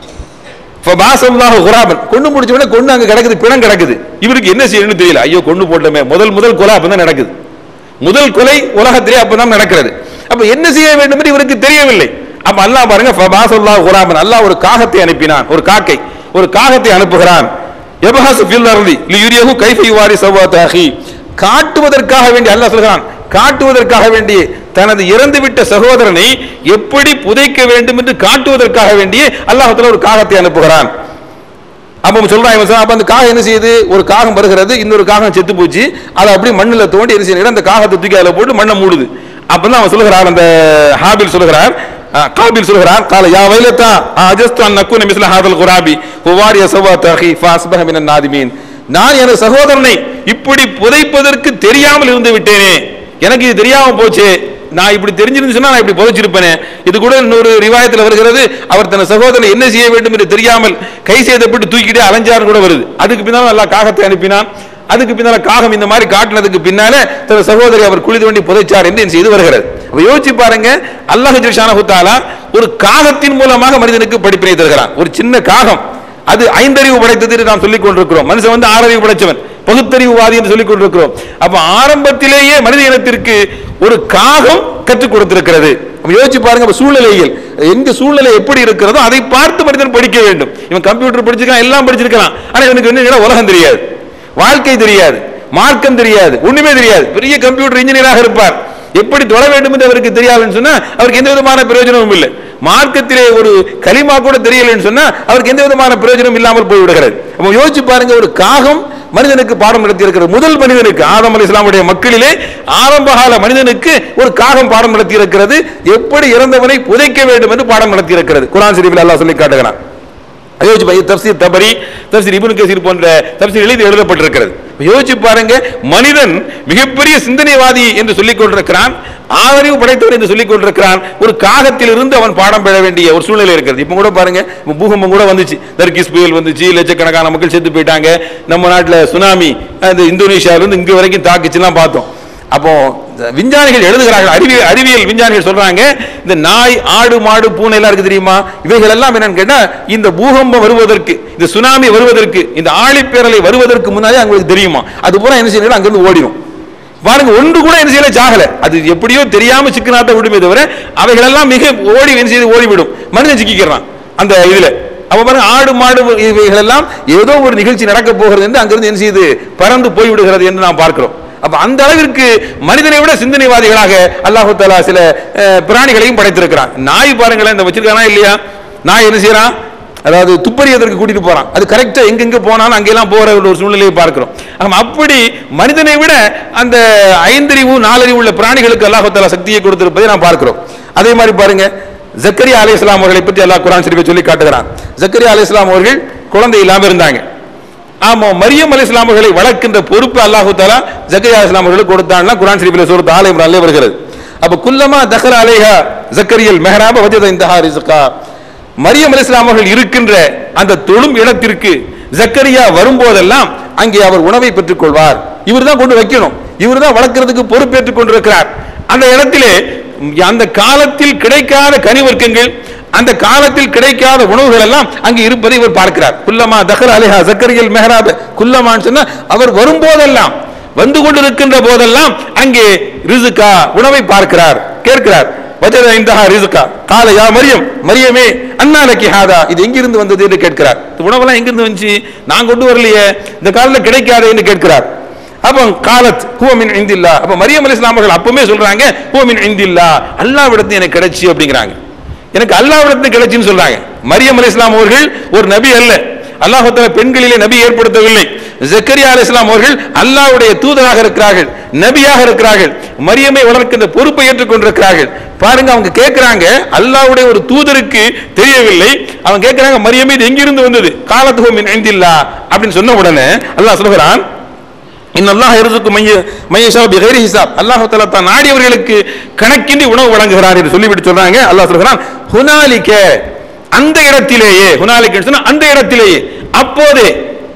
Speaker 1: ஃபபாசல்லாஹு குராபன் கொண்டு முடிச்ச உடனே கொண்டு அங்க கிடக்குது பிணம் கிடக்குது இவருக்கு என்ன செய்யணும்னு தெரியல ஐயோ கொண்டு போட்டோமே முதல் முதல் கொலை அப்பதான் நடக்குது முதல் கொலை உலகத்திலே அப்பதான் நடக்கிறது அப்ப என்ன செய்ய வேண்டும் என்று இவருக்கு தெரியவில்லை அப்ப அல்லாஹ் பாருங்க ஃபபாசல்லாஹு குராபன் அல்லாஹ் ஒரு காகத்தை அனுப்பினான் ஒரு காக்கை ஒரு காகத்தை அனுப்புகிறான் எபஹாசு ஃபில் அர்லி லியுரியஹு கைஃப யுவாரி சவாத் அஹி காட்டுவதற்காக வேண்டி அல்லாஹ் சொல்கிறான் காட்டுவதற்காக வேண்டி தனது இறந்துவிட்ட சகோதரனை எப்படி புதைக்க வேண்டும் என்று காட்டுவதற்காக வேண்டி அல்லாஹ் ஒரு காகத்தை அனுப்புகிறான் அப்ப சொல்றான் இவன் சொல்றான், அப்ப அந்த காகம் என்ன செய்யுது ஒரு காகம் வருகிறது இன்னொரு காகம் செத்து போச்சு அதை அப்படியே மண்ணில் தோண்டி என்ன செய்யணும் அந்த காகத்தை தூக்கி அதில் போட்டு மண்ணை மூடுது அப்பதான் அவன் சொல்லுகிறான் அந்த ஹாபில் சொல்லுகிறார் அஹ், காபில் சொல்லுகிறான் கால யா வைலத்தா அஜஸ்து அன் நக்குன மிஸ்ல ஹாதல் குராபி ஹுவாரி அசவா தஹி ஃபாஸ்பஹ மினன் நாதிமீன் நான் எனது சகோதரனை இப்படி புதைப்பதற்கு தெரியாமல் இருந்து விட்டேனே எனக்கு இது தெரியாம போச்சு நான் இப்படி தெரிஞ்சிருந்துச்சுன்னா நான் இப்படி புதைச்சிருப்பேனே இது கூட இன்னொரு ரிவாயத்தில் வருகிறது அவர் தன் சகோதரனை என்ன செய்ய வேண்டும் என்று தெரியாமல் கை செய்தப்பட்டு தூக்கிட்டே அலைஞ்சார்னு கூட வருது அதுக்கு பின்னால் நல்லா காகத்தை அனுப்பினான் அதுக்கு பின்னால காகம் இந்த மாதிரி காட்டினதுக்கு பின்னால தன் சகோதரி அவர் குழி தோண்டி புதைச்சார் என்று என் செய்து வருகிறது அப்ப யோசிச்சு பாருங்க அல்லாஹ் ஜல்ஷானஹு தஆலா ஒரு காகத்தின் மூலமாக மனிதனுக்கு படிப்பினை தருகிறான் ஒரு சின்ன காகம் அது ஐந்தறிவு படைத்தது என்று நாம் சொல்லிக் கொண்டிருக்கிறோம் மனுஷன் வந்து ஆறறிவு படைச்சவன் பகுத்தறிவுவாதி என்று சொல்லிக் கொண்டிருக்கிறோம் அப்ப ஆரம்பத்திலேயே மனித இனத்திற்கு ஒரு காகம் கற்றுக் கொடுத்திருக்கிறது அப்ப யோசிச்சு பாருங்க அப்ப சூழ்நிலைகள் எங்க சூழ்நிலை எப்படி இருக்கிறதோ அதை பார்த்து மனிதன் படிக்க வேண்டும் இவன் கம்ப்யூட்டர் படிச்சிருக்கான் எல்லாம் படிச்சிருக்கலாம் ஆனா இவனுக்கு என்ன உலகம் தெரியாது வாழ்க்கை தெரியாது மார்க்கம் தெரியாது ஒண்ணுமே தெரியாது பெரிய கம்ப்யூட்டர் இன்ஜினியராக இருப்பார் எப்படி தொழ வேண்டும் என்று அவருக்கு தெரியாதுன்னு சொன்னா அவருக்கு எந்த விதமான பிரயோஜனமும் இல்லை மார்க்கத்திலே ஒரு களிமா கூட தெரியலன்னு சொன்னா அவருக்கு எந்த விதமான பிரயோஜனம் இல்லாமல் போய் விடுகிறது அப்ப யோசிச்சு பாருங்க ஒரு காகம் மனிதனுக்கு பாடம் நடத்தி இருக்கிறது முதல் மனிதனுக்கு ஆதம் அலி இஸ்லாமுடைய மக்களிலே ஆரம்பகால மனிதனுக்கு ஒரு காகம் பாடம் நடத்தி இருக்கிறது எப்படி இறந்தவனை புதைக்க வேண்டும் என்று பாடம் நடத்தி இருக்கிறது குரான் ஷரீஃபில் அல்லாஹ் சொல்லி காட்டுகிறான் யோசிச்சு பாருங்க தப்சீர் தபரி தப்சீர் இப்னு கசீர் போன்ற தப்சீர் எழுதி எழுதப்பட்டிருக்கிறது யோசிச்சு பாருங்க மனிதன் மிகப்பெரிய சிந்தனைவாதி என்று சொல்லிக் கொண்டிருக்கிறான் ஆதரவு படைத்தவர் என்று சொல்லிக் கொண்டிருக்கிறான் ஒரு காகத்தில் இருந்து அவன் பாடம் பெற வேண்டிய ஒரு சூழ்நிலை இருக்கிறது இப்போ கூட பாருங்க இப்ப பூகம்பம் கூட வந்துச்சு தர்கிஸ் புயல் வந்துச்சு லட்சக்கணக்கான மக்கள் செத்து போயிட்டாங்க நம்ம நாட்டில் சுனாமி அந்த இந்தோனேஷியால இருந்து இங்க வரைக்கும் தாக்குச்சுலாம் பார்த்தோம் அப்போ இந்த விஞ்ஞானிகள் எழுதுகிறார்கள் அறிவியல் அறிவியல் விஞ்ஞானிகள் சொல்றாங்க இந்த நாய் ஆடு மாடு பூனை எல்லாம் இருக்கு தெரியுமா இவைகள் எல்லாம் என்னன்னு கேட்டா இந்த பூகம்பம் வருவதற்கு இந்த சுனாமி வருவதற்கு இந்த ஆழிப்பேரலை வருவதற்கு முன்னாலே அவங்களுக்கு தெரியுமா அது பூரா என்ன செய்யணும் அங்கிருந்து ஓடிடும் பாருங்க ஒன்று கூட என்ன செய்யல சாகல அது எப்படியோ தெரியாம சிக்கனாட்ட விடுமே தவிர அவைகள் எல்லாம் மிக ஓடி என்ன செய்து ஓடிவிடும் மனிதன் சிக்கிக்கிறான் அந்த இதுல அப்ப பாருங்க ஆடு மாடு இவைகள் எல்லாம் ஏதோ ஒரு நிகழ்ச்சி நடக்க போகிறது என்று அங்கிருந்து என்ன செய்து பறந்து போய் விடுகிறது என்று நாம் பார்க்கிறோம் அப்ப அந்த அளவிற்கு மனிதனை விட சிந்தனைவாதிகளாக அல்லாஹு தாலா சில அஹ், பிராணிகளையும் படைத்திருக்கிறான் நாய் பாருங்களேன் இந்த வச்சிருக்கானா இல்லையா நாய் என்ன செய்யறான் அதாவது துப்பறியதற்கு கூட்டிட்டு போறான் அது கரெக்டா எங்கெங்க போனாலும் அங்கெல்லாம் போற ஒரு சூழ்நிலையை பார்க்கிறோம் ஆமா, அப்படி மனிதனை விட அந்த ஐந்தறிவு நாலறிவு உள்ள பிராணிகளுக்கு அல்லாஹு தாலா சக்தியை கொடுத்திருப்பதை நாம் பார்க்கிறோம் அதே மாதிரி பாருங்க ஜக்கரியா அலை இஸ்லாம் அவர்களை பற்றி அல்லாஹ் குரான் ஷரீஃபை சொல்லி காட்டுகிறான் ஜக்கரியா அலை இஸ்லாம் அவர்கள் குழந்தை இல்லாம இருந்தாங்க ஆமா மரியம் அலி இஸ்லாம் அவர்களை வளர்க்கின்ற பொறுப்பு அல்லாஹு தாலா ஜக்கரியா அலி இஸ்லாம் அவர்களுக்கு கொடுத்தான்னா குரான் ஷரீஃபில் சூரத் ஆலை இம்ரான்லே வருகிறது அப்ப குல்லமா தஹல் அலைஹா ஜக்கரியல் மெஹராப வஜத இந்தஹா ரிஸ்கா மரியம் அலி இஸ்லாம் அவர்கள் இருக்கின்ற அந்த தொழும் இடத்திற்கு ஜக்கரியா வரும்போதெல்லாம் அங்கே அவர் உணவை பெற்றுக் கொள்வார் இவர் தான் கொண்டு வைக்கணும் இவர் தான் வளர்க்கறதுக்கு பொறுப்பேற்றுக் கொண்டிருக்கிறார் அந்த இடத்திலே அந்த காலத்தில் கிடைக்காத கனிவர்க்கங்கள் அந்த காலத்தில் கிடைக்காத உணவுகள் எல்லாம் அங்கே இருப்பதை இவர் பார்க்கிறார் குல்லமா தஹர் அலிஹா ஜக்கரியல் மெஹராப் குல்லமான்னு சொன்னா அவர் வரும்போதெல்லாம் வந்து கொண்டிருக்கின்ற போதெல்லாம் அங்கே ரிசுகா உணவை பார்க்கிறார் கேட்கிறார் வஜத இந்தஹா ரிசுகா கால யா மரியம் மரியமே அன்னாலக்கி ஹாதா இது எங்கிருந்து வந்தது என்று கேட்கிறார் இந்த உணவெல்லாம் எங்கிருந்து வந்துச்சு நான் கொண்டு வரலையே இந்த காலத்துல கிடைக்காது என்று கேட்கிறார் அப்போ காலத் ஹுவமின் இந்தில்லா அப்ப மரியம் அலி இஸ்லாமர்கள் அப்பவுமே சொல்றாங்க ஹுவமின் இந்தில்லா அல்லாவிடத்து எனக்கு கிடைச்சு அப்படிங்கிறாங்க எனக்கு அல்லாவிடத்து கிடைச்சுன்னு சொல்றாங்க மரியம் அலி இஸ்லாம் அவர்கள் ஒரு நபி அல்ல அல்லாஹ் தஆலா பெண்களிலே நபி ஏற்படுத்தவில்லை ஜக்கரியா அலி இஸ்லாம் அவர்கள் அல்லாஹ்வுடைய தூதராக இருக்கிறார்கள் நபியாக இருக்கிறார்கள் மரியமை வளர்க்கின்ற பொறுப்பை ஏற்றுக்கொண்டிருக்கிறார்கள் பாருங்க அவங்க கேட்கிறாங்க அல்லாஹ்வுடைய ஒரு தூதருக்கு தெரியவில்லை அவங்க கேட்கிறாங்க மரியமே இது எங்கிருந்து வந்தது காலத்துஹு மின் இந்தில்லா அப்படின்னு சொன்ன உடனே அல்லாஹ் சொல்கிறான் இன்னல்லாஹ் யர்சுக்கு மைய மையஷா பிகைரி ஹிசாப் அல்லாஹ் தஆலா தான் நாடியவர்களுக்கு கணக்கின்றி உணவு வழங்குகிறார் என்று சொல்லிவிட்டு சொல்றாங்க அல்லாஹ் சொல்கிறான் ஹுனாலிக அந்த இடத்திலேயே ஹுனாலிக சொன்னா அந்த இடத்திலேயே அப்போதே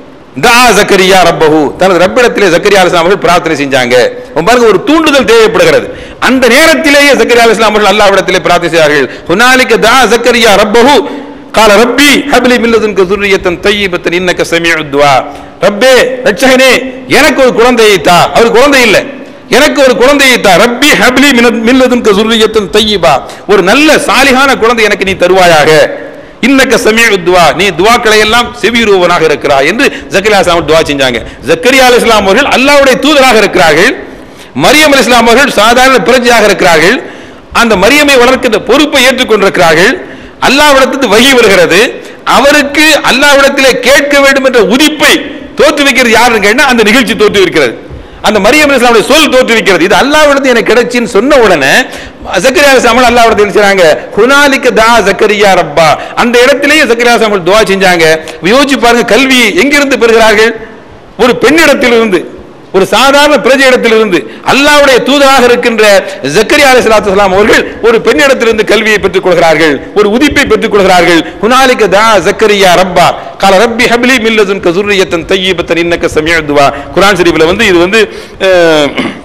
Speaker 1: தா ஜக்கரியா ரப்பஹு தனது ரப்பிடத்திலே ஜக்கரியா அலிஸ்லாம் அவர்கள் பிரார்த்தனை செஞ்சாங்க அப்ப பாருங்க ஒரு தூண்டுதல் தேவைப்படுகிறது அந்த நேரத்திலேயே ஜக்கரியா அலிஸ்லாம் அவர்கள் அல்லாஹ்விடத்திலே பிரார்த்தனை செய்தார்கள் ஹுனாலிக தா ஜக்கரியா ரப்பஹு கால ரப்பி ஹப்லி மில்லதுன்க துர்ரியத்தன் தையிபத்தன் இன்னக்க சமீஉ துஆ ரப்பே ரட்சகனே எனக்கு ஒரு குழந்தையை தா அவர் குழந்தை இல்ல எனக்கு ஒரு குழந்தையை தா ரப்பி ஹப்லி மில்லதுன்க துர்ரியத்தன் தையிபா ஒரு நல்ல சாலிகான குழந்தை எனக்கு நீ தருவாயாக இன்னக்க சமீஉ துஆ நீ துஆக்களை எல்லாம் செவியுறுவனாக இருக்கிறாய் என்று ஜக்கரியா அலைஹிஸ்ஸலாம் துஆ செஞ்சாங்க ஜக்கரியா அலைஹிஸ்ஸலாம் அவர்கள் அல்லாஹ்வுடைய தூதராக இருக்கிறார்கள் மரியம் அலைஹிஸ்ஸலாம் அவர்கள் சாதாரண பிரஜையாக இருக்கிறார்கள் அந்த மரியமை வளர்க்கின்ற பொறுப்பை ஏற்றுக்கொண்டிருக்கிறார்கள் அல்லாவிடத்து வகி வருகிறது அவருக்கு அல்லாவிடத்திலே கேட்க வேண்டும் என்ற உதிப்பை தோற்றுவிக்கிறது யாருன்னு கேட்டா அந்த நிகழ்ச்சி தோற்றுவிக்கிறது அந்த மரியம் இஸ்லாமுடைய சொல் தோற்றுவிக்கிறது இது அல்லாவிடத்து எனக்கு கிடைச்சின்னு சொன்ன உடனே ஜக்கரியா சாமல் அல்லாவிடத்தில் என்ன செய்றாங்க ஹுனாலிக்க தா ஜக்கரியா ரப்பா அந்த இடத்திலேயே ஜக்கரியா சாமல் துவா செஞ்சாங்க யோசிச்சு பாருங்க கல்வி எங்கிருந்து பெறுகிறார்கள் ஒரு பெண்ணிடத்திலிருந்து ஒரு சாதாரண பிரஜை இடத்திலிருந்து அல்லாஹ்வுடைய தூதராக இருக்கின்ற ஜக்கரியா அலைஹிஸ்ஸலாத்து வஸலாம் அவர்கள் ஒரு பெண்ணிடத்திலிருந்து கல்வியை பெற்றுக் கொள்கிறார்கள் ஒரு உதிப்பை பெற்றுக் கொள்கிறார்கள் ஹுனாலிக தா ஜக்கரியா ரப்பா கால ரப்பி ஹப்லி மின் லதுன்க ஸுர்ரியத்தன் தய்யிபத்தன் இன்னக சமீஉ துஆ குர்ஆன் ஷரீஃப்ல வந்து இது வந்து அஹ்,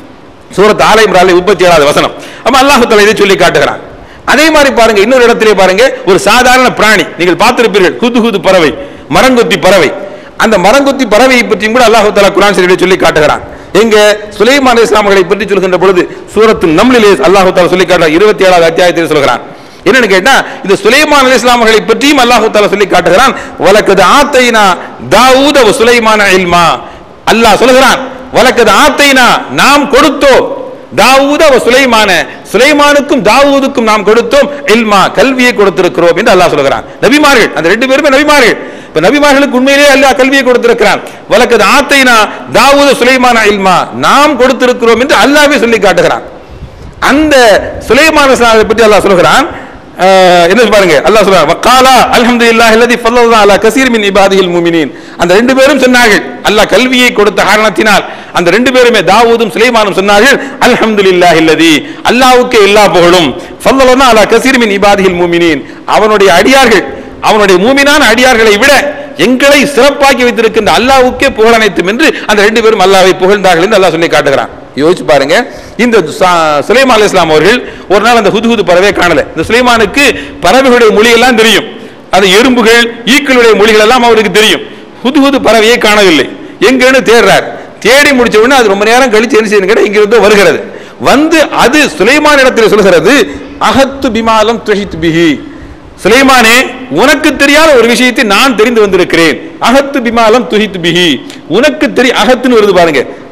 Speaker 1: சூரத் ஆல இம்ரான்ல முப்பத்தி ஏழாவது வசனம் அப்ப அல்லாஹ் தஆலா இதை சொல்லி காட்டுகிறான் அதே மாதிரி பாருங்க இன்னொரு இடத்திலே பாருங்க ஒரு சாதாரண பிராணி நீங்கள் பார்த்திருப்பீர்கள் குது பறவை மரங்கொத்தி பறவை அந்த மரங்கொத்தி பறவையை பற்றியும் கூட அல்லாஹ் தஆலா குர்ஆன் ஷரீஃபில் சொல்லி காட்டுகிறான் எங்க சுலைமான் இஸ்லாமர்களை பற்றி சொல்கின்ற பொழுது சூரத்து நம்லிலே அல்லாஹ் தஆலா சொல்லி காட்டுறான் இருபத்தி ஏழாவது அத்தியாயத்தில் சொல்கிறான் என்னன்னு கேட்டா இது சுலைமான் அலிஸ்லாமர்களை பற்றியும் அல்லாஹ் தஆலா சொல்லி காட்டுகிறான் வலக்கது ஆத்தைனா தாவூத வ சுலைமான இல்மா அல்லாஹ் சொல்கிறான் வலக்கது ஆத்தைனா நாம் கொடுத்தோம் தாவூத வ சுலைமான சுலைமானுக்கும் தாவூதுக்கும் நாம் கொடுத்தோம் இல்மா கல்வியை கொடுத்திருக்கிறோம் என்று அல்லாஹ் சொல்கிறான் நபிமார்கள் அந்த ரெண்டு பேருமே நபிமார்கள் இப்ப நபிமார்களுக்கு உண்மையிலேயே அல்லாஹ் கல்வியை கொடுத்திருக்கிறான் வலக்கது ஆத்தைனா தாவூத சுலைமான இல்மா நாம் கொடுத்திருக்கிறோம் என்று அல்லாஹ்வே சொல்லி காட்டுகிறான் அந்த சுலைமான இஸ்லாமை பற்றி அல்லாஹ் சொல்கிறான் அஹ், என்ன பாருங்க அல்லாஹ் சொல்றான் வக்காலா அல்ஹம்துலில்லாஹி அல்லதி ஃபல்லல்லாஹு அலா கஸீர் மின் இபாதிஹில் முஃமினீன் அந்த ரெண்டு பேரும் சொன்னார்கள் அல்லாஹ் கல்வியை கொடுத்த காரணத்தினால் அந்த ரெண்டு பேருமே தாவூதும் சுலைமானும் சொன்னார்கள் அல்ஹம்துலில்லாஹி அல்லதி அல்லாஹ்வுக்கே எல்லா புகழும் ஃபல்லல்லாஹு அலா கஸீர் மின் இபாதிஹில் முஃமினீன் அவனுடைய அடியார்கள் அவனுடைய மூமினான அடியார்களை விட எங்களை சிறப்பாக்கி வைத்திருக்கின்ற அல்லாஹ்வுக்கே புகழ் அனைத்தும் என்று அந்த ரெண்டு பேரும் அல்லாஹ்வை புகழ்ந்தார்கள் என்று அல்லாஹ் சொல்லி காட்டுகிறான் யோசிச்சு பாருங்க இந்த சா- சுலைமான் அலி இஸ்லாம் அவர்கள் ஒரு நாள் அந்த ஹுதுஹுது பறவையை காணல இந்த சுலைமானுக்கு பறவைகளுடைய மொழியெல்லாம் தெரியும் அது எறும்புகள் ஈக்களுடைய மொழிகள் எல்லாம் அவருக்கு தெரியும் ஹுதுஹுது பறவையை காணவில்லை எங்கன்னு தேடுறார் தேடி முடிச்ச உடனே அது ரொம்ப நேரம் கழிச்சு என்ன செய்யணும் கேட்டா இங்கிருந்து வருகிறது வந்து அது சுலைமான் இடத்தில் சொல்கிறது அகத்து பிமாலம் துஷித் பிஹி சுலைமானே உனக்கு தெரியாத ஒரு விஷயத்தை நான் தெரிந்து வந்திருக்கிறேன் அகத்து பிமாலம் துஹித் பிஹி உனக்கு தெரிய அகத்துன்னு வருது பாருங்க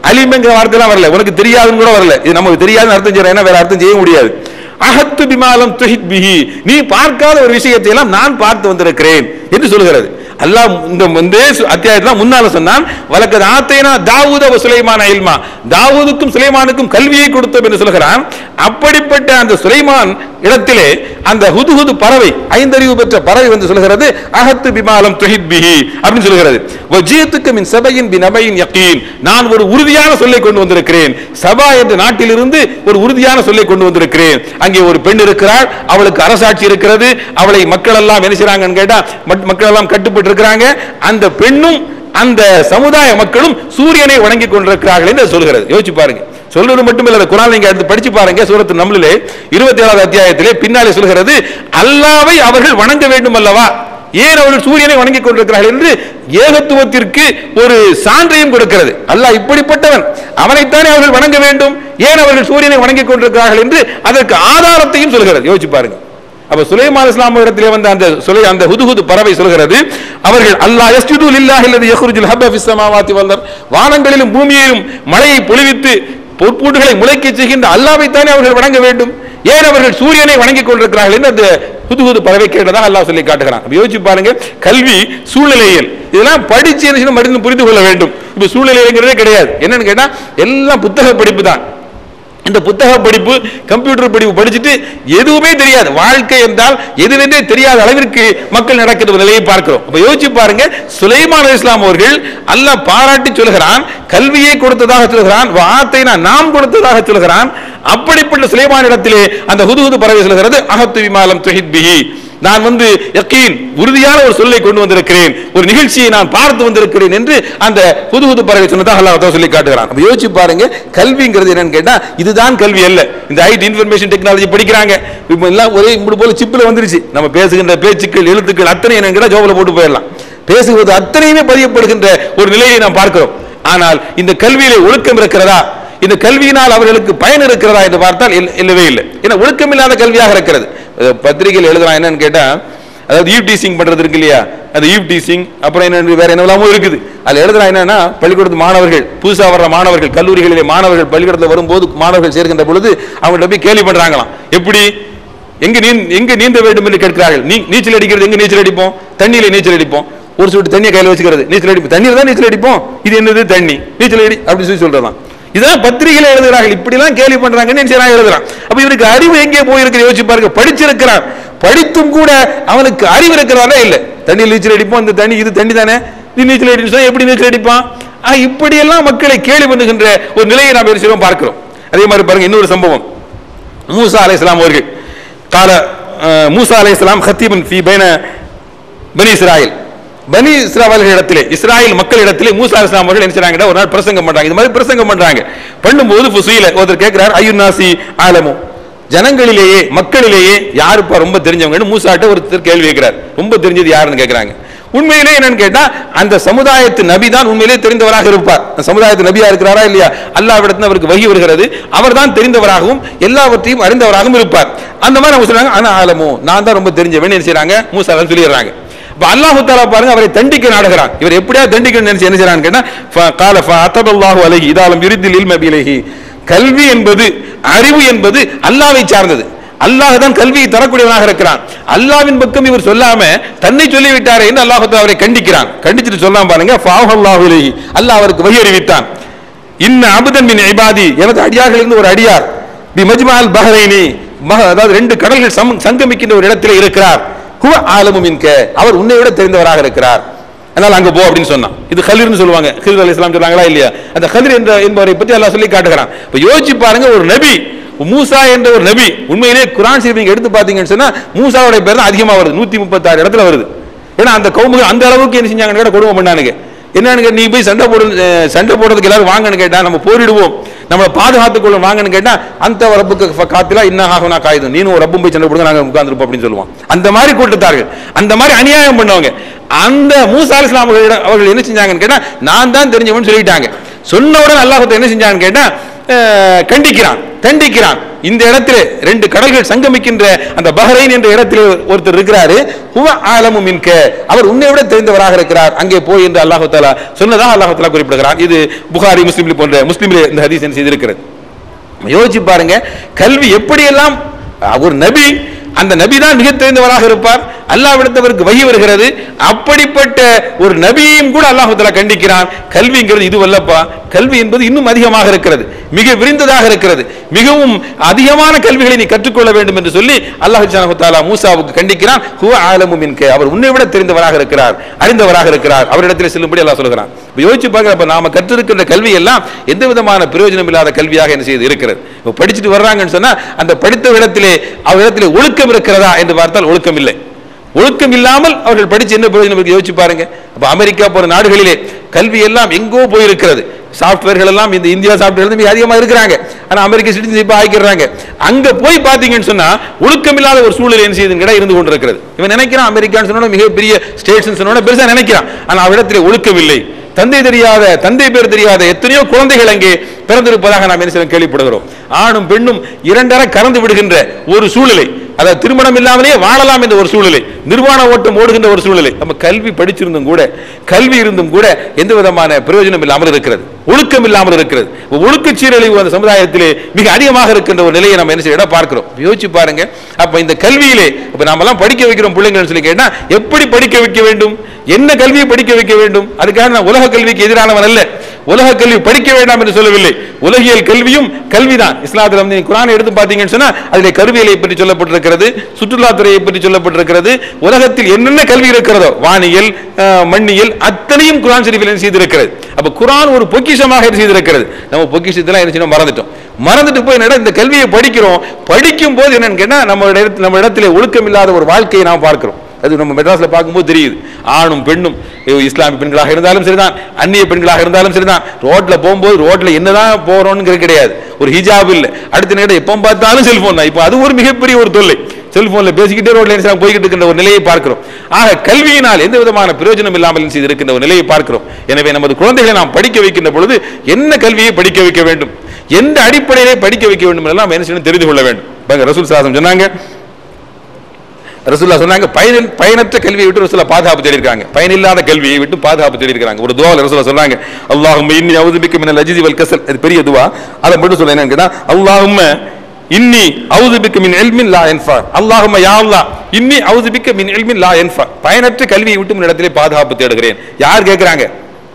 Speaker 1: அலிம்ங்கிற வார்த்தைலாம் வரல உனக்கு தெரியாதுன்னு கூட வரல இது நமக்கு தெரியாதுன்னு அர்த்தம் செய்யறேன் ஏன்னா வேற அர்த்தம் செய்ய முடியாது அகத்து பிமாலம் துஹித் பிஹி நீ பார்க்காத ஒரு விஷயத்தை எல்லாம் நான் பார்த்து வந்திருக்கிறேன் என்று சொல்கிறது அல்லாஹ் இந்த இந்த அத்தியாயத்துல முன்னால சொன்னான் வழக்கது ஆத்தேனா தாவூத வ சுலைமான இல்மா தாவூதுக்கும் சுலைமானுக்கும் கல்வியை கொடுத்தோம் என்று சொல்கிறான் அப்படிப்பட்ட அந்த சுலைமான் இடத்திலே அந்த ஹுதுஹுது பறவை ஐந்தறிவு பெற்ற பறவை வந்து சொல்கிறது அகத்து பிமாலம் துஹித் பிஹி அப்படின்னு சொல்கிறது வஜீத்துக்கு மின் சபையின் பி நபையின் யக்கீன் நான் ஒரு உறுதியான சொல்லை கொண்டு வந்திருக்கிறேன் சபா என்ற நாட்டிலிருந்து ஒரு உறுதியான சொல்லை கொண்டு வந்திருக்கிறேன் அங்கே ஒரு பெண் இருக்கிறாள் அவளுக்கு அரசாட்சி இருக்கிறது அவளை மக்கள் எல்லாம் என்ன செய்றாங்கன்னு கேட்டா மட்- மக்கள் எல்லாம் கட்டுப்பட்டு இருக்கிறாங்க அந்த பெண்ணும் அந்த சமுதாய மக்களும் சூரியனை வணங்கி கொண்டிருக்கிறார்கள் என்று சொல்கிறது யோசிச்சு பாருங்க சொல்றது மட்டும் இல்ல குரான் நீங்க எடுத்து படிச்சு பாருங்க சூரத்து நம்மளிலே இருபத்தி ஏழாவது அத்தியாயத்திலே பின்னாலே சொல்கிறது அல்லாவை அவர்கள் வணங்க வேண்டும் அல்லவா ஏன் அவர்கள் சூரியனை வணங்கி கொண்டிருக்கிறார்கள் என்று ஏகத்துவத்திற்கு ஒரு சான்றையும் கொடுக்கிறது அல்லாஹ் இப்படிப்பட்டவன் அவனைத்தானே அவர்கள் வணங்க வேண்டும் ஏன் அவர்கள் சூரியனை வணங்கி கொண்டிருக்கிறார்கள் என்று அதற்கு ஆதாரத்தையும் சொல்கிறது யோசிச்சு பாருங்க அப்ப சுலைமான் இஸ்லாம் இடத்திலே வந்த அந்த சுலை அந்த ஹுதுஹுது பறவை சொல்கிறது அவர்கள் அல்லாஹ் யஸ்ஜுது லில்லாஹி அல்லது யஹ்ருஜுல் ஹப்ப ஃபிஸ் ஸமாவாத்தி வல் அர்த் வானங்களிலும் பூமியிலும் மழையை பொழிவித்து பொற்பூட்டுகளை முளைக்க செய்கின்ற அல்லாஹ்வை தானே அவர்கள் வணங்க வேண்டும் ஏன் அவர்கள் சூரியனை வணங்கி கொண்டிருக்கிறார்கள் என்று அந்த புது பறவை கேட்டதாக அல்லாஹ் சொல்லி காட்டுகிறான் அப்ப யோசிச்சு பாருங்க கல்வி சூழ்நிலையில் இதெல்லாம் படிச்சு என்ன செய்யணும், மனிதன் புரிந்து கொள்ள வேண்டும் இப்ப சூழ்நிலைங்கிறதே கிடையாது என்னன்னு கேட்டா எல்லாம் புத்தக படிப்பு தான் இந்த புத்தக படிப்பு கம்ப்யூட்டர் படிப்பு படிச்சுட்டு எதுவுமே தெரியாது வாழ்க்கை என்றால் எதுவென்றே தெரியாத அளவிற்கு மக்கள் நடக்கிற ஒரு நிலையை பார்க்கிறோம் அப்ப யோசிச்சு பாருங்க சுலைமான் இஸ்லாம் அவர்கள் அல்லாஹ் பாராட்டி சொல்கிறான் கல்வியை கொடுத்ததாக சொல்கிறான் வார்த்தை நாம் கொடுத்ததாக சொல்கிறான் அப்படிப்பட்ட சுலைமான் இடத்திலே அந்த ஹுதுஹுது பறவை சொல்கிறது அகத்து விமாலம் துஹித் பிஹி நான் வந்து யக்கீன் உறுதியான ஒரு சொல்லை கொண்டு வந்திருக்கிறேன் ஒரு நிகழ்ச்சியை நான் பார்த்து வந்திருக்கிறேன் என்று அந்த புது புது பறவை சொன்னதாக அல்லாஹ் தஆலா சொல்லி காட்டுகிறான் அப்ப யோசிச்சு பாருங்க கல்விங்கிறது என்னன்னு கேட்டா இதுதான் கல்வி அல்ல இந்த ஐடி இன்ஃபர்மேஷன் டெக்னாலஜி படிக்கிறாங்க இப்போ எல்லாம் ஒரே இப்படி போல சிப்பில் வந்துருச்சு நம்ம பேசுகின்ற பேச்சுக்கள் எழுத்துக்கள் அத்தனை என்னன்னு கேட்டா ஜோபில் போட்டு போயிடலாம் பேசுவது அத்தனையுமே பதியப்படுகின்ற ஒரு நிலையை நாம் பார்க்கிறோம் ஆனால் இந்த கல்வியிலே ஒழுக்கம் இருக்கிறதா இந்த கல்வியினால் அவர்களுக்கு பயன் இருக்கிறதா என்று பார்த்தால் இல்ல- இல்லவே இல்லை ஏன்னா ஒழுக்கமில்லாத கல்வியாக இருக்கிறது அஹ் பத்திரிகையில் எழுதலாம் என்னன்னு கேட்டா அதாவது ஈவ் டீசிங் பண்றது இருக்கு இல்லையா அந்த ஈவ் டீசிங் அப்புறம் என்ன வேற என்னெல்லாமோ இருக்குது அதுல எழுதுறா என்னன்னா பள்ளிக்கூடத்து மாணவர்கள் புதுசா வர்ற மாணவர்கள் கல்லூரிகளிலே மாணவர்கள் பள்ளிக்கூடத்தில் வரும்போது மாணவர்கள் சேர்க்கின்ற பொழுது அவங்கள்ட்ட போய் கேள்வி பண்றாங்களாம் எப்படி எங்க நீ எங்க நீந்த வேண்டும் என்று கேட்கிறார்கள் நீ நீச்சல் அடிக்கிறது எங்க நீச்சல் அடிப்போம் தண்ணியில நீச்சல் அடிப்போம் ஒரு சொட்டு தண்ணியை கையில வச்சுக்கிறது நீச்சல் அடிப்போம் தண்ணியில தான் நீச்சல் அடிப்போம் இது என்னது தண்ணி நீச்சல் அடி அப்படி சொல்லி சொல்றதான் இதான் பத்திரிகையில எழுதுறார்கள் இப்படிலாம் கேள்வி பண்றாங்கன்னு என்ன செய்றாங்க எழுதுறான் அப்ப இவருக்கு அறிவு எங்கே போயிருக்கு யோசிச்சு பாருங்க படிச்சிருக்கிறான் படித்தும் கூட அவனுக்கு அறிவு இருக்கிறாரே இல்ல தண்ணியில் நீச்சல் அடிப்போம் இந்த தண்ணி இது தண்ணி தானே இது நீச்சல் அடின்னு சொன்னா எப்படி நீச்சல் அடிப்பான் ஆஹ் இப்படியெல்லாம் மக்களை கேள்வி பண்ணுகின்ற ஒரு நிலையை நாம் என்ன செய்றோம் பார்க்கிறோம் அதே மாதிரி பாருங்க இன்னொரு சம்பவம் மூசா அலைஹிஸ்ஸலாம் அவர்கள் கால அஹ், மூசா அலைஹிஸ்ஸலாம் ஹத்தீபன் ஃபி பைன பனி இஸ்ராயில் பனி இஸ்ராயல் இடத்திலே இஸ்ராயல் மக்கள் இடத்திலே மூசா அலைஹிஸ்ஸலாம் அவர்கள் என்ன செய்றாங்க ஒரு நாள் பிரசங்கம் பண்றாங்க இது மாதிரி பிரசங்கம் பண்றாங்க பண்ணும்போது ஃபுசீல ஒருத்தர் கேட்கிறார் ஐயுன்னாசி ஆலமு ஜனங்களிலேயே மக்களிலேயே யாருப்பா ரொம்ப தெரிஞ்சவங்கன்னு மூசாட்ட ஒருத்தர் கேள்வி கேட்கிறார் ரொம்ப தெரிஞ்சது யாருன்னு கேட்கிறாங்க உண்மையிலே என்னன்னு கேட்டா அந்த சமுதாயத்து நபி தான் உண்மையிலே தெரிந்தவராக இருப்பார் அந்த சமுதாயத்து நபியா இருக்கிறாரா இல்லையா அல்லாவிடத்துல அவருக்கு வகி வருகிறது அவர்தான் தெரிந்தவராகவும் எல்லாவற்றையும் அறிந்தவராகவும் இருப்பார் அந்த மாதிரி அவங்க சொல்றாங்க ஆனா ஆலமோ நான் தான் ரொம்ப தெரிஞ்சவன் என்ன செய்றாங்க மூசா சொல்லிடுறாங்க இப்ப அல்லாஹு தாலா பாருங்க அவரை தண்டிக்க நாடுகிறான் இவர் எப்படியா தண்டிக்கணும்னு நினைச்சு என்ன செய்றான்னு கேட்டா ஃப- கால அத்தபல்லாஹு அலைஹி இதாலம் யுரிதில் இல்ம பிலைஹி கல்வி என்பது அறிவு என்பது அல்லாவை சார்ந்தது அல்லாஹ் தான் கல்வியை தரக்கூடியவனாக இருக்கிறான் அல்லாவின் பக்கம் இவர் சொல்லாம தன்னை சொல்லிவிட்டாரே என்று அல்லாஹ் அவரை கண்டிக்கிறான் கண்டிச்சுட்டு சொல்லாம பாருங்க ஃபாஹல்லாஹு இலைஹி அல்லாஹ் அவருக்கு வழி அறிவித்தான் இன்ன அபுதன் மின் இபாதி எனது அடியார்கள் இருந்து ஒரு அடியார் பி மஜ்மால் பஹரைனி மஹ- அதாவது ரெண்டு கடல்கள் சம்- சங்கமிக்கின்ற ஒரு இடத்திலே இருக்கிறார் ஹுவ ஆலமு மின்க அவர் உன்னை விட தெரிந்தவராக இருக்கிறார் அதனால அங்க போ அப்படின்னு சொன்னான் இது கலிர்னு சொல்லுவாங்க ஹிர் அலி இஸ்லாம் சொல்றாங்களா இல்லையா அந்த கலிர் என்ற என்பவரை பற்றி அல்லாஹ் சொல்லி காட்டுகிறான் இப்ப யோசிச்சு பாருங்க ஒரு நபி மூசா என்ற ஒரு நபி உண்மையிலே குரான் ஷரீஃப் நீங்க எடுத்து பாத்தீங்கன்னு சொன்னா மூசாவுடைய பேர் தான் அதிகமா வருது நூத்தி முப்பத்தாறு இடத்துல வருது ஏன்னா அந்த கவுமுக அந்த அளவுக்கு என்ன செஞ்சாங்கன்னு கேட்டா கொடுமை பண்ணானுங்க என்னன்னு கேட்டா, நீ போய் சண்டை போடு அஹ், சண்டை போடுறதுக்கு எல்லாரும் வாங்கன்னு கேட்டா நம்ம போரிடுவோம் நம்மளை பாதுகாத்துக் கொள்ள வாங்கன்னு கேட்டா அந்த ரப்புக்கு காத்திலா இன்னஹாகுனா காயுது நீனும் ஒரு ரப்பும் போய் சண்டை போடுங்க நாங்க உட்கார்ந்துருப்போம் அப்படின்னு சொல்லுவோம் அந்த மாதிரி கூட்டத்தார்கள் அந்த மாதிரி அநியாயம் பண்ணவங்க அந்த மூசா அலி இஸ்லாம் அவர்களிடம் அவர்கள் என்ன செஞ்சாங்கன்னு கேட்டா நான் தான் தெரிஞ்சவன் சொல்லிட்டாங்க சொன்ன உடனே அல்லாஹ் என்ன செஞ்சாங்கன்னு கேட்டா அஹ், கண்டிக்கிறான் தண்டிக்கிறான் இந்த இடத்துல ரெண்டு கடல்கள் சங்கமிக்கின்ற அந்த பஹ்ரைன் என்ற இடத்தில் ஒருத்தர் இருக்கிறாரு ஹுவ ஆலமு மின்க அவர் உன்னை விட தெரிந்தவராக இருக்கிறார் அங்கே போய் என்று அல்லாஹு தாலா சொன்னதாக அல்லாஹு தாலா குறிப்பிடுகிறார் இது புகாரி முஸ்லிம் போன்ற முஸ்லிமிலே இந்த ஹதீஸ் என்ன செய்திருக்கிறது யோசிச்சு பாருங்க கல்வி எப்படியெல்லாம் அஹ், ஒரு நபி அந்த நபி தான் மிக தெரிந்தவராக இருப்பார் அல்லாவிடத்தவருக்கு வகி வருகிறது அப்படிப்பட்ட ஒரு நபியையும் கூட அல்லாஹ் தஆலா கண்டிக்கிறான் கல்விங்கிறது இதுவல்லப்பா கல்வி என்பது இன்னும் அதிகமாக இருக்கிறது மிக விரிந்ததாக இருக்கிறது மிகவும் அதிகமான கல்விகளை நீ கற்றுக்கொள்ள வேண்டும் என்று சொல்லி அல்லாஹ் ஜானஹு தஆலா மூசாவுக்கு கண்டிக்கிறான் ஹுவ ஆலமு மின்க அவர் உன்னை விட தெரிந்தவராக இருக்கிறார் அறிந்தவராக இருக்கிறார் அவரிடத்தில் செல்லும்படி அல்லாஹ் சொல்கிறான் இப்ப யோசிச்சு பார்க்க அப்ப நாம கற்றிருக்கின்ற கல்வி எல்லாம் எந்த விதமான பிரயோஜனம் இல்லாத கல்வியாக என்ன செய்து இருக்கிறது இப்ப படிச்சுட்டு வர்றாங்கன்னு சொன்னா அந்த படித்த இடத்திலே அவரிடத்திலே ஒழுக்கம் இருக்கிறதா என்று பார்த்தால் ஒழுக்கம் இல்லை ஒழுக்கம் இல்லாமல் அவர்கள் படிச்சு என்ன பிரயோஜனம் இருக்கு யோசிச்சு பாருங்க அப்ப அமெரிக்கா போற நாடுகளிலே கல்வி எல்லாம் எங்கோ போயிருக்கிறது சாஃப்ட்வேர்கள் எல்லாம் இந்த இந்தியா சாஃப்ட்வேர் மிக அதிகமா இருக்கிறாங்க ஆனா அமெரிக்க சிட்டிசன்ஷிப் ஆகிக்கிறாங்க அங்க போய் பாத்தீங்கன்னு சொன்னா ஒழுக்கம் இல்லாத ஒரு சூழ்நிலை என்ன செய்யுது இடம் இருந்து கொண்டிருக்கிறது இவன் நினைக்கிறான் அமெரிக்கான்னு சொன்னா மிகப்பெரிய ஸ்டேட்ஸ் சொன்னா பெருசா நினைக்கிறான் ஆனா அவரிடத்திலே ஒழுக்கம் இல்லை தந்தை தெரியாத தந்தை பேர் தெரியாத எத்தனையோ குழந்தைகள் அங்கே பிறந்திருப்பதாக நாம் என்ன செய்யறோம் கேள்விப்படுகிறோம் ஆணும் பெண்ணும் இரண்டரை கறந்து விடுகின்ற ஒரு சூழ்நிலை அதாவது திருமணம் இல்லாமலேயே வாழலாம் என்ற ஒரு சூழ்நிலை நிர்வாண ஓட்டம் ஓடுகின்ற ஒரு சூழ்நிலை நம்ம கல்வி படிச்சிருந்தும் கூட கல்வி இருந்தும் கூட எந்த விதமான பிரயோஜனம் இல்லாமல் இருக்கிறது ஒழுக்கம் இல்லாமல் இருக்கிறது ஒழுக்க சீரழிவு அந்த சமுதாயத்திலே மிக அதிகமாக இருக்கின்ற ஒரு நிலையை நம்ம என்ன செய்ய பார்க்கிறோம் யோசிச்சு பாருங்க அப்ப இந்த கல்வியிலே இப்ப நாம எல்லாம் படிக்க வைக்கிறோம் பிள்ளைங்கன்னு சொல்லி கேட்டா எப்படி படிக்க வைக்க வேண்டும் என்ன கல்வியை படிக்க வைக்க வேண்டும் அதுக்காக நான் உலக கல்விக்கு எதிரானவன் அல்ல உலக கல்வி படிக்க வேண்டாம் என்று சொல்லவில்லை உலகியல் கல்வியும் கல்விதான் இஸ்லாத்தில் வந்து நீங்க குரானை எடுத்து பார்த்தீங்கன்னு சொன்னா அதிலே கருவியலை பற்றி சொல்லப்பட்டிருக்கிறது சுற்றுலாத்துறையை பற்றி சொல்லப்பட்டிருக்கிறது உலகத்தில் என்னென்ன கல்வி இருக்கிறதோ வானியல் அஹ், மண்ணியல் அத்தனையும் குரான் ஷெரீஃபில் என்ன செய்திருக்கிறது அப்ப குரான் ஒரு பொக்கிஷமாக என்ன செய்திருக்கிறது நம்ம பொக்கிஷத்தெல்லாம் என்ன செய்யணும் மறந்துட்டோம் மறந்துட்டு போய் என்னடா இந்த கல்வியை படிக்கிறோம் படிக்கும் போது என்னன்னு கேட்டா நம்ம இடத்துல நம்ம இடத்துல ஒழுக்கம் இல்லாத ஒரு வாழ்க்கையை நாம் பார்க்கிறோம் அது நம்ம மெட்ராஸ்ல பார்க்கும்போது தெரியுது ஆணும் பெண்ணும் ஐயோ, இஸ்லாமிய பெண்களாக இருந்தாலும் சரிதான் அந்நிய பெண்களாக இருந்தாலும் சரிதான் ரோட்ல போகும்போது ரோட்ல என்னதான் போறோம்னு கிடையாது ஒரு ஹிஜாப் இல்ல அடுத்த நேரம் எப்போ பார்த்தாலும் செல்போன் தான் இப்போ அது ஒரு மிகப்பெரிய ஒரு தொல்லை செல்போன்ல பேசிக்கிட்டே ரோட்ல என்ன செய்றாங்க, போய்கிட்டு இருக்கின்ற ஒரு நிலையை பார்க்கிறோம் ஆக கல்வியினால் எந்த விதமான பிரயோஜனம் இல்லாமல் என்ன செய்து இருக்கின்ற ஒரு நிலையை பார்க்கிறோம் எனவே நமது குழந்தைகளை நாம் படிக்க வைக்கின்ற பொழுது என்ன கல்வியை படிக்க வைக்க வேண்டும் எந்த அடிப்படையிலே படிக்க வைக்க வேண்டும் எல்லாம் என்ன செய்யணும் தெரிந்து கொள்ள வேண்டும் பாருங்க, ரசூல் சாசம் சொன்னாங்க ரசூல்லா சொன்னாங்க பயனில் பயனற்ற கல்வியை விட்டு ரசூல்லா பாதுகாப்பு தேடிருக்காங்க பயனில்லாத கல்வியை விட்டு பாதுகாப்பு தேடிருக்காங்க ஒரு துவா ரசூல்லா சொன்னாங்க அல்லாஹும் இன்னி அவுதுபிக்க மினல் அஜிதி வல் கசல் அது பெரிய துவா அதை மட்டும் சொல்ல என்னன்னு கேட்டா அல்லாஹும்ம இன்னி அவுதுபிக்க மின் எல்மின் லா என்ஃபா அல்லாஹும்ம யா அல்லாஹ் இன்னி அவுதுபிக்க மின் எல்மின் லா என்ஃபா பயனற்ற கல்வியை விட்டு முன்னிடத்திலே பாதுகாப்பு தேடுகிறேன் யார் கேட்கிறாங்க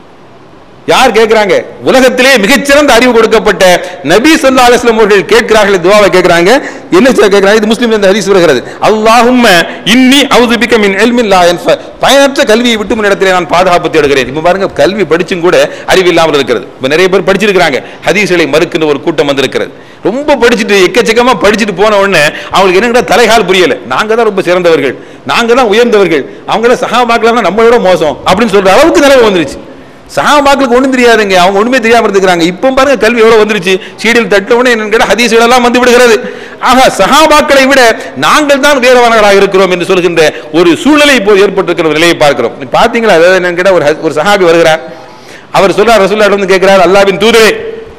Speaker 1: யார் கேட்கிறாங்க உலகத்திலே மிகச்சிறந்த அறிவு கொடுக்கப்பட்ட நபி ஸல்லல்லாஹு அலைஹி வஸல்லம் அவர்கள் கேட்கிறார்கள் இந்த துஆவை கேட்கிறாங்க என்ன சொல்ல கேட்கிறாங்க இது முஸ்லிம் இந்த ஹதீஸ் வருகிறது அல்லாஹும்ம இன்னி அவுது பிக்க மின் இல்மின் லா யன்ஃப பயனற்ற கல்வியை விட்டு முன்னிடத்திலே நான் பாதுகாப்பு தேடுகிறேன் இப்போ பாருங்க கல்வி படிச்சும் கூட அறிவு இல்லாமல் இருக்கிறது இப்போ நிறைய பேர் படிச்சிருக்கிறாங்க ஹதீஸ்களை மறுக்கின்ற ஒரு கூட்டம் வந்திருக்கிறது ரொம்ப படிச்சுட்டு எக்கச்சக்கமா படிச்சுட்டு போன உடனே அவங்களுக்கு என்ன தலைகால் புரியல நாங்க தான் ரொம்ப சிறந்தவர்கள் நாங்க தான் உயர்ந்தவர்கள் அவங்க தான் சகாபாக்கலாம் நம்மளோட மோசம் அப்படின்னு சொல்ற அளவுக்கு நிலைமை வந்துருச்சு சஹாபாக்களுக்கு ஒண்ணும் தெரியாதுங்க அவங்க ஒண்ணுமே தெரியாம இருந்துக்கிறாங்க இப்போ பாருங்க கல்வி எவ்வளவு வந்துருச்சு சீடியில் தட்ட உடனே என்னன்னு கேட்டா ஹதீஸ்கள் எல்லாம் வந்து விடுகிறது ஆக சஹாபாக்களை விட நாங்கள் தான் வேறவர்களாக இருக்கிறோம் என்று சொல்கின்ற ஒரு சூழ்நிலை இப்போது ஏற்பட்டிருக்கிற ஒரு நிலையை பார்க்கிறோம் நீ பாத்தீங்களா அதாவது என்னன்னு கேட்டா ஒரு ஹ- ஒரு சஹாபி வருகிறார் அவர் சொல்றார் ரசூல்லா வந்து கேட்கிறார் அல்லாவின் தூதரே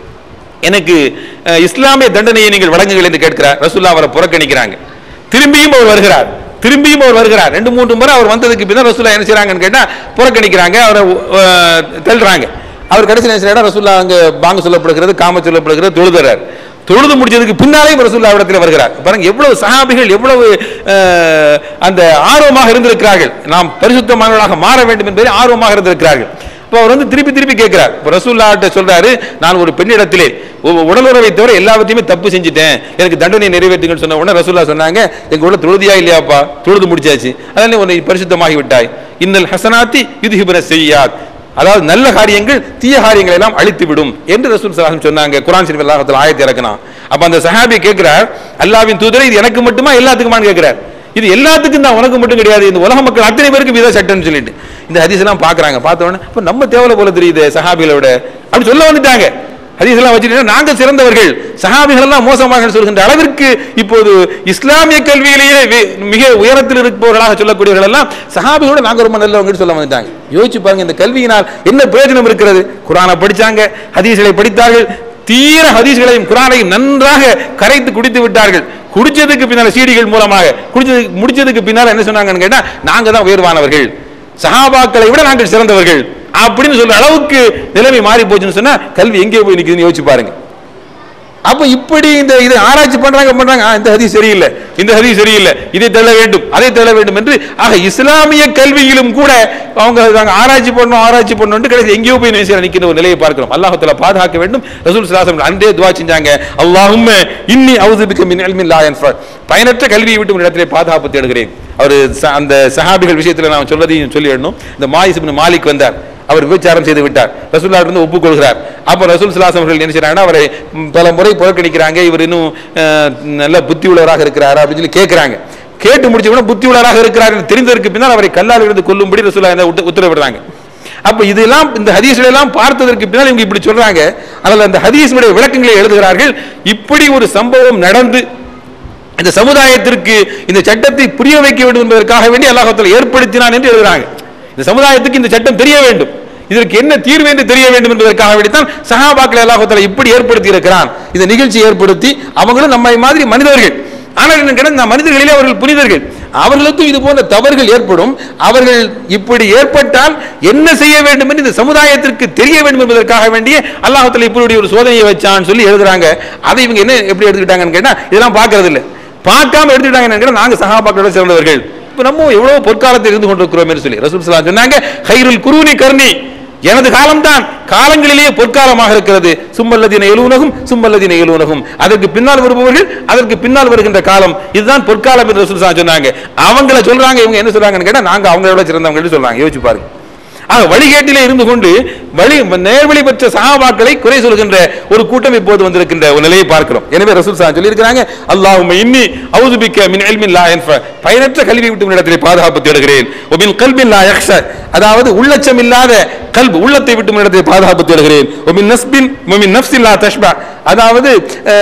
Speaker 1: எனக்கு அஹ், இஸ்லாமிய தண்டனையை நீங்கள் வழங்குங்கள் என்று கேட்கிறார் ரசூல்லா அவரை புறக்கணிக்கிறாங்க திரும்பியும் அவர் வருகிறார் திரும்பியும் அவர் வருகிறார் ரெண்டு மூன்று முறை அவர் வந்ததுக்கு பின்னர் ரசூல்லா என்ன செய்றாங்கன்னு கேட்டா புறக்கணிக்கிறாங்க அவரை அஹ், தள்ளுறாங்க அவர் கடைசியில் என்ன செய்யறாரு ரசூல்லா அங்க பாங்க சொல்லப்படுகிறது காம சொல்லப்படுகிறது தொழுதுறார் தொழுது முடிச்சதுக்கு பின்னாலேயும் ரசூல்லா இடத்துல வருகிறார் பாருங்க எவ்வளவு சஹாபிகள் எவ்வளவு அஹ், அந்த ஆர்வமாக இருந்திருக்கிறார்கள் நாம் பரிசுத்தமானவர்களாக மாற வேண்டும் என்பதில் ஆர்வமாக இருந்திருக்கிறார்கள் இப்போ அவர் வந்து திருப்பி திருப்பி கேட்கிறார் இப்போ ரசூல்லாட்ட சொல்றாரு நான் ஒரு பெண்ணிடத்திலே உ- உடல் உறவை தவிர எல்லாவற்றையுமே தப்பு செஞ்சுட்டேன் எனக்கு தண்டனை நிறைவேற்றுங்கன்னு சொன்ன உடனே ரசூல்லா சொன்னாங்க எங்க உள்ள தொழுதியா இல்லையாப்பா தொழுது முடிச்சாச்சு அதனால உன்னை பரிசுத்தமாகி விட்டாய் இன்னல் ஹசனாத்தி யுதுஹிபன செய்யாத் அதாவது நல்ல காரியங்கள் தீய காரியங்களை எல்லாம் அழித்து விடும் என்று ரசூல் சலாஹம் சொன்னாங்க குரான் ஷரீஃப் அல்லாஹத்தில் ஆயத்தை இறக்கணும் அப்ப அந்த சஹாபி கேட்கிறார் அல்லாவின் தூதரை இது எனக்கு மட்டுமா எல்லாத்துக்குமான்னு கேட்கிறார் இது எல்லாத்துக்கும் தான் உனக்கு மட்டும் கிடையாது இந்த உலக மக்கள் அத்தனை பேருக்கு வித சட்டம்னு சொல்லிட்டு இந்த ஹதீஸ் எல்லாம் பாக்குறாங்க பார்த்த உடனே இப்ப நம்ம தேவலை போல தெரியுது சஹாபிகளை விட அப்படி சொல்ல வந்துட்டாங்க ஹதீஸ் எல்லாம் வச்சுட்டு நாங்க சிறந்தவர்கள் சஹாபிகள் எல்லாம் மோசமாக சொல்கின்ற அளவிற்கு இப்போது இஸ்லாமிய கல்வியிலேயே வே- மிக உயரத்தில் இருப்பவர்களாக சொல்லக்கூடியவர்கள் எல்லாம் சஹாபிகளோட நாங்க ரொம்ப நல்லவங்கன்னு சொல்ல வந்துட்டாங்க யோசிச்சு பாருங்க இந்த கல்வியினால் என்ன பிரயோஜனம் இருக்கிறது குரானை படிச்சாங்க ஹதீஸ்களை படித்தார்கள் தீர ஹதீஸ்களையும் குரானையும் நன்றாக கரைத்து குடித்து விட்டார்கள் குடிச்சதுக்கு பின்னால சீடிகள் மூலமாக குடிச்சது முடிச்சதுக்கு பின்னால என்ன சொன்னாங்கன்னு கேட்டா நாங்க தான் உயர்வானவர்கள் சஹாபாக்களை விட நாங்கள் சிறந்தவர்கள் அப்படின்னு சொல்ற அளவுக்கு நிலைமை மாறி போச்சுன்னு சொன்னா கல்வி எங்கே போய் நிக்குதுன்னு யோசிச்சு பாருங்க அப்ப இப்படி இந்த இதை ஆராய்ச்சி பண்றாங்க பண்றாங்க ஆ, இந்த ஹதீஸ் சரியில்லை இந்த ஹதீஸ் சரியில்லை இதை தள்ள வேண்டும் அதை தள்ள வேண்டும் என்று ஆக இஸ்லாமிய கல்வியிலும் கூட அவங்க நாங்க ஆராய்ச்சி பண்ணணும் ஆராய்ச்சி பண்ணணும் கடைசி எங்கேயோ போய் நேசியர் நிற்கிற ஒரு நிலையை பார்க்கிறோம் அல்லாஹ்வுத்தாலா பாதுகாக்க வேண்டும் ரசூல் ஸல்லல்லாஹு அன்றே துவா செஞ்சாங்க அல்லாஹும்ம இன்னி அவுதுபிக்க மின் இல்மின் லா யன்ஃபா பயனற்ற கல்வியை விட்டு ஒரு இடத்திலே பாதுகாப்பு தேடுகிறேன் அவர் ச- அந்த சஹாபிகள் விஷயத்தில் நான் சொல்வதையும் சொல்லிடணும் இந்த மாயிஸ் இப்னு மாலிக் வந்தார் அவர் விபச்சாரம் செய்து விட்டார் ரசூல்லா இருந்து ஒப்புக்கொள்கிறார் அப்போ ரசூல் சலாசம் அவர்கள் என்ன செய்றாங்கன்னா அவரை ம், பல முறை புறக்கணிக்கிறாங்க இவர் இன்னும் அஹ், நல்ல புத்தி உள்ளவராக இருக்கிறாரா அப்படின்னு சொல்லி கேட்கிறாங்க கேட்டு முடிச்ச உடனே புத்தி உள்ளவராக இருக்கிறார் என்று தெரிந்ததற்கு பின்னால் அவரை கல்லால் இருந்து கொல்லும்படி ரசூல்லா இந்த உத்த- உத்தரவிடுறாங்க அப்ப இதெல்லாம் இந்த ஹதீஸ்களை எல்லாம் பார்த்ததற்கு பின்னால் இவங்க இப்படி சொல்றாங்க அதில் அந்த ஹதீஸுடைய விளக்கங்களை எழுதுகிறார்கள் இப்படி ஒரு சம்பவம் நடந்து இந்த சமுதாயத்திற்கு இந்த சட்டத்தை புரிய வைக்க வேண்டும் என்பதற்காக வேண்டி அல்லாஹால ஏற்படுத்தினான் என்று எழுதுறாங்க இந்த சமுதாயத்துக்கு இந்த சட்டம் தெரிய வேண்டும் இதற்கு என்ன தீர்வு என்று தெரிய வேண்டும் என்பதற்காக வேண்டித்தான் சஹாபாக்களை அல்லாஹால இப்படி ஏற்படுத்தி இருக்கிறான் இந்த நிகழ்ச்சி ஏற்படுத்தி அவங்களும் நம்மை மாதிரி மனிதர்கள் ஆனால் என்ன கேட்டா, இந்த மனிதர்களிலே அவர்கள் புனிதர்கள் அவர்களுக்கும் இது போன்ற தவறுகள் ஏற்படும் அவர்கள் இப்படி ஏற்பட்டால் என்ன செய்ய வேண்டும் என்று இந்த சமுதாயத்திற்கு தெரிய வேண்டும் என்பதற்காக வேண்டிய அல்லாஹால இப்படி ஒரு சோதனையை வச்சான்னு சொல்லி எழுதுறாங்க அதை இவங்க என்ன எப்படி எடுத்துக்கிட்டாங்கன்னு கேட்டா இதெல்லாம் பார்க்கறது இல்ல பார்க்காம எடுத்துக்கிட்டாங்கன்னு கேட்டா நாங்க சகாபாக்களோட சேர்ந்தவர்கள் இப்ப நம்ம எவ்வளவு பொற்காலத்தில் இருந்து கொண்டிருக்கிறோம் என்று சொல்லி ரசூல் ஸல்லல்லாஹு அலைஹி வஸல்லம் சொன்னாங்க ஹைருல் குருனி கர்ணி எனது காலம்தான் காலங்களிலேயே பொற்காலமாக இருக்கிறது சும்மல்லதின எழுவுனகும் சும்மல்லதின எழுவுனகும் அதற்கு பின்னால் வருபவர்கள் அதற்கு பின்னால் வருகின்ற காலம் இதுதான் பொற்காலம் என்று ரசூல் ஸல்லல்லாஹு அலைஹி வஸல்லம் சொன்னாங்க அவங்கள சொல்றாங்க இவங்க என்ன சொல்றாங்கன்னு கேட்டா நாங்க அவங்களோட சிறந்தவங்க சொல்றாங்க யோசிச்சு பாருங்க ஆக வழிகேட்டிலே இருந்து கொண்டு வழி நேர்வழி பெற்ற சஹாபாக்களை குறை சொல்கின்ற ஒரு கூட்டம் இப்போது வந்திருக்கின்ற ஒரு நிலையை பார்க்கிறோம் எனவே ரசூல் சாஹ் சொல்லி இருக்கிறாங்க அல்லாஹும்ம இன்னி அவுதுபிக்க மின் இல்மின் லா யன்ஃப பயனற்ற கல்வி விட்டு இடத்திலே பாதுகாப்பு தேடுகிறேன் ஒமின் கல்பின் லா யக்ஷ அதாவது உள்ளச்சம் இல்லாத கல்பு உள்ளத்தை விட்டு இடத்திலே பாதுகாப்பு தேடுகிறேன் ஒமின் நஸ்பின் ஒமின் நஃப்ஸின் லா தஷ்பா அதாவது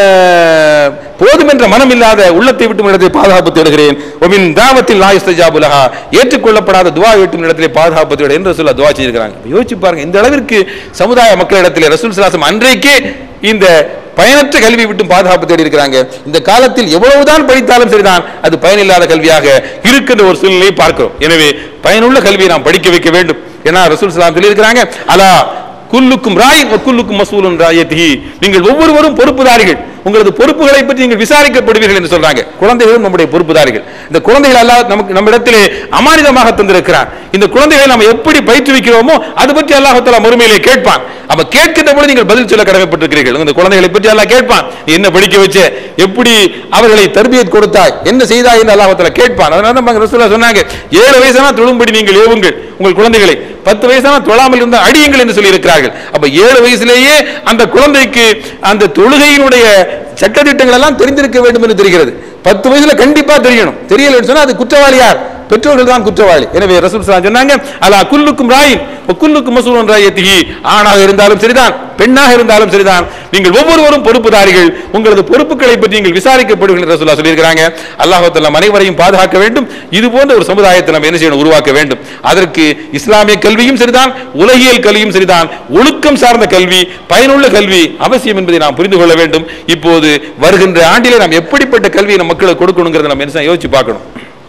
Speaker 1: அஹ், போதும் என்ற மனம் இல்லாத உள்ளத்தை விட்டு இடத்திலே பாதுகாப்பு தேடுகிறேன் ஒமின் தாவத்தில் லா யுஸ்தஜாபு லஹா ஏற்றுக்கொள்ளப்படாத துவா விட்டு இடத்திலே பாதுகாப்பு தேடு என்று ரசூல் துவா செஞ்சிருக்கிறாங்க இப்ப யோசிச்சு பாருங்க இந்த அளவிற்கு சமுதாய மக்களிடத்திலே ரசூல் சலாசம் அன்றைக்கே இந்த பயனற்ற கல்வி விட்டு பாதுகாப்பு தேடி இருக்கிறாங்க இந்த காலத்தில் எவ்வளவுதான் படித்தாலும் சரிதான் அது பயனில்லாத கல்வியாக இருக்கின்ற ஒரு சூழ்நிலையை பார்க்கிறோம் எனவே பயனுள்ள கல்வியை நாம் படிக்க வைக்க வேண்டும் ஏன்னா ரசூல் சலாம் சொல்லி இருக்கிறாங்க அலா குல்லுக்கும் ராய் குல்லுக்கும் மசூலுன் ராயத்திஹி நீங்கள் ஒவ்வொருவரும் பொறுப்புதாரிகள் உங்களது பொறுப்புகளை பற்றி நீங்கள் விசாரிக்கப்படுவீர்கள் என்று சொல்றாங்க குழந்தைகளும் நம்முடைய பொறுப்புதாரிகள் இந்த குழந்தைகள் அல்லாஹ் நமக்கு நம்மிடத்திலே அமானிதமாக தந்திருக்கிறார் இந்த குழந்தைகளை நாம் எப்படி பயிற்றுவிக்கிறோமோ அது பற்றி அல்லாஹ் மறுமையிலே கேட்பான் அப்ப கேட்கின்ற பொழுது நீங்கள் பதில் சொல்ல கடமைப்பட்டிருக்கிறீர்கள் இந்த குழந்தைகளை பற்றி அல்லாஹ் கேட்பான் நீ என்ன படிக்க வச்ச எப்படி அவர்களை தர்பியத் கொடுத்தாய் என்ன செய்தாய் என்று அல்லாஹ் கேட்பான் அதனால தான் ரசூலுல்லாஹ் சொன்னாங்க ஏழு வயசானா தொழும்படி நீங்கள் ஏவுங்கள் உங்கள் குழந்தைகளை பத்து வயசான தொழாமல் இருந்தால் அடியுங்கள் என்று சொல்லி இருக்கிறார்கள் அப்ப ஏழு வயசுலேயே அந்த குழந்தைக்கு அந்த தொழுகையினுடைய சட்டதிட்டங்கள் எல்லாம் தெரிந்திருக்க வேண்டும் என்று தெரிகிறது பத்து வயசுல கண்டிப்பா தெரியணும் தெரியலன்னு சொன்னா அது குற்றவாளி யார் பெற்றோர்கள் தான் குற்றவாளி எனவே ரசூல் ஸல்லல்லாஹு அலைஹி சொன்னாங்க அலா குல்லுக்கும் ராயின் குல்லுக்கும் மசூலன் ராயத்திஹி ஆணாக இருந்தாலும் சரிதான் பெண்ணாக இருந்தாலும் சரிதான் நீங்கள் ஒவ்வொருவரும் பொறுப்புதாரிகள் உங்களது பொறுப்புகளை பற்றி நீங்கள் விசாரிக்கப்படுவீர்கள் என்று ரசூலுல்லாஹ் சொல்லியிருக்கிறாங்க அல்லாஹ் தஆலா அனைவரையும் பாதுகாக்க வேண்டும் இது போன்ற ஒரு சமுதாயத்தை நம்ம என்ன செய்யணும் உருவாக்க வேண்டும் அதற்கு இஸ்லாமிய கல்வியும் சரிதான் உலகியல் கல்வியும் சரிதான் ஒழுக்கம் சார்ந்த கல்வி பயனுள்ள கல்வி அவசியம் என்பதை நாம் புரிந்து கொள்ள வேண்டும் இப்போது வருகின்ற ஆண்டிலே நாம் எப்படிப்பட்ட கல்வியை நம் மக்களுக்கு கொடுக்கணுங்கிறத நம்ம என்ன செய்யணும்? யோசிச்சு பார்க்கணும்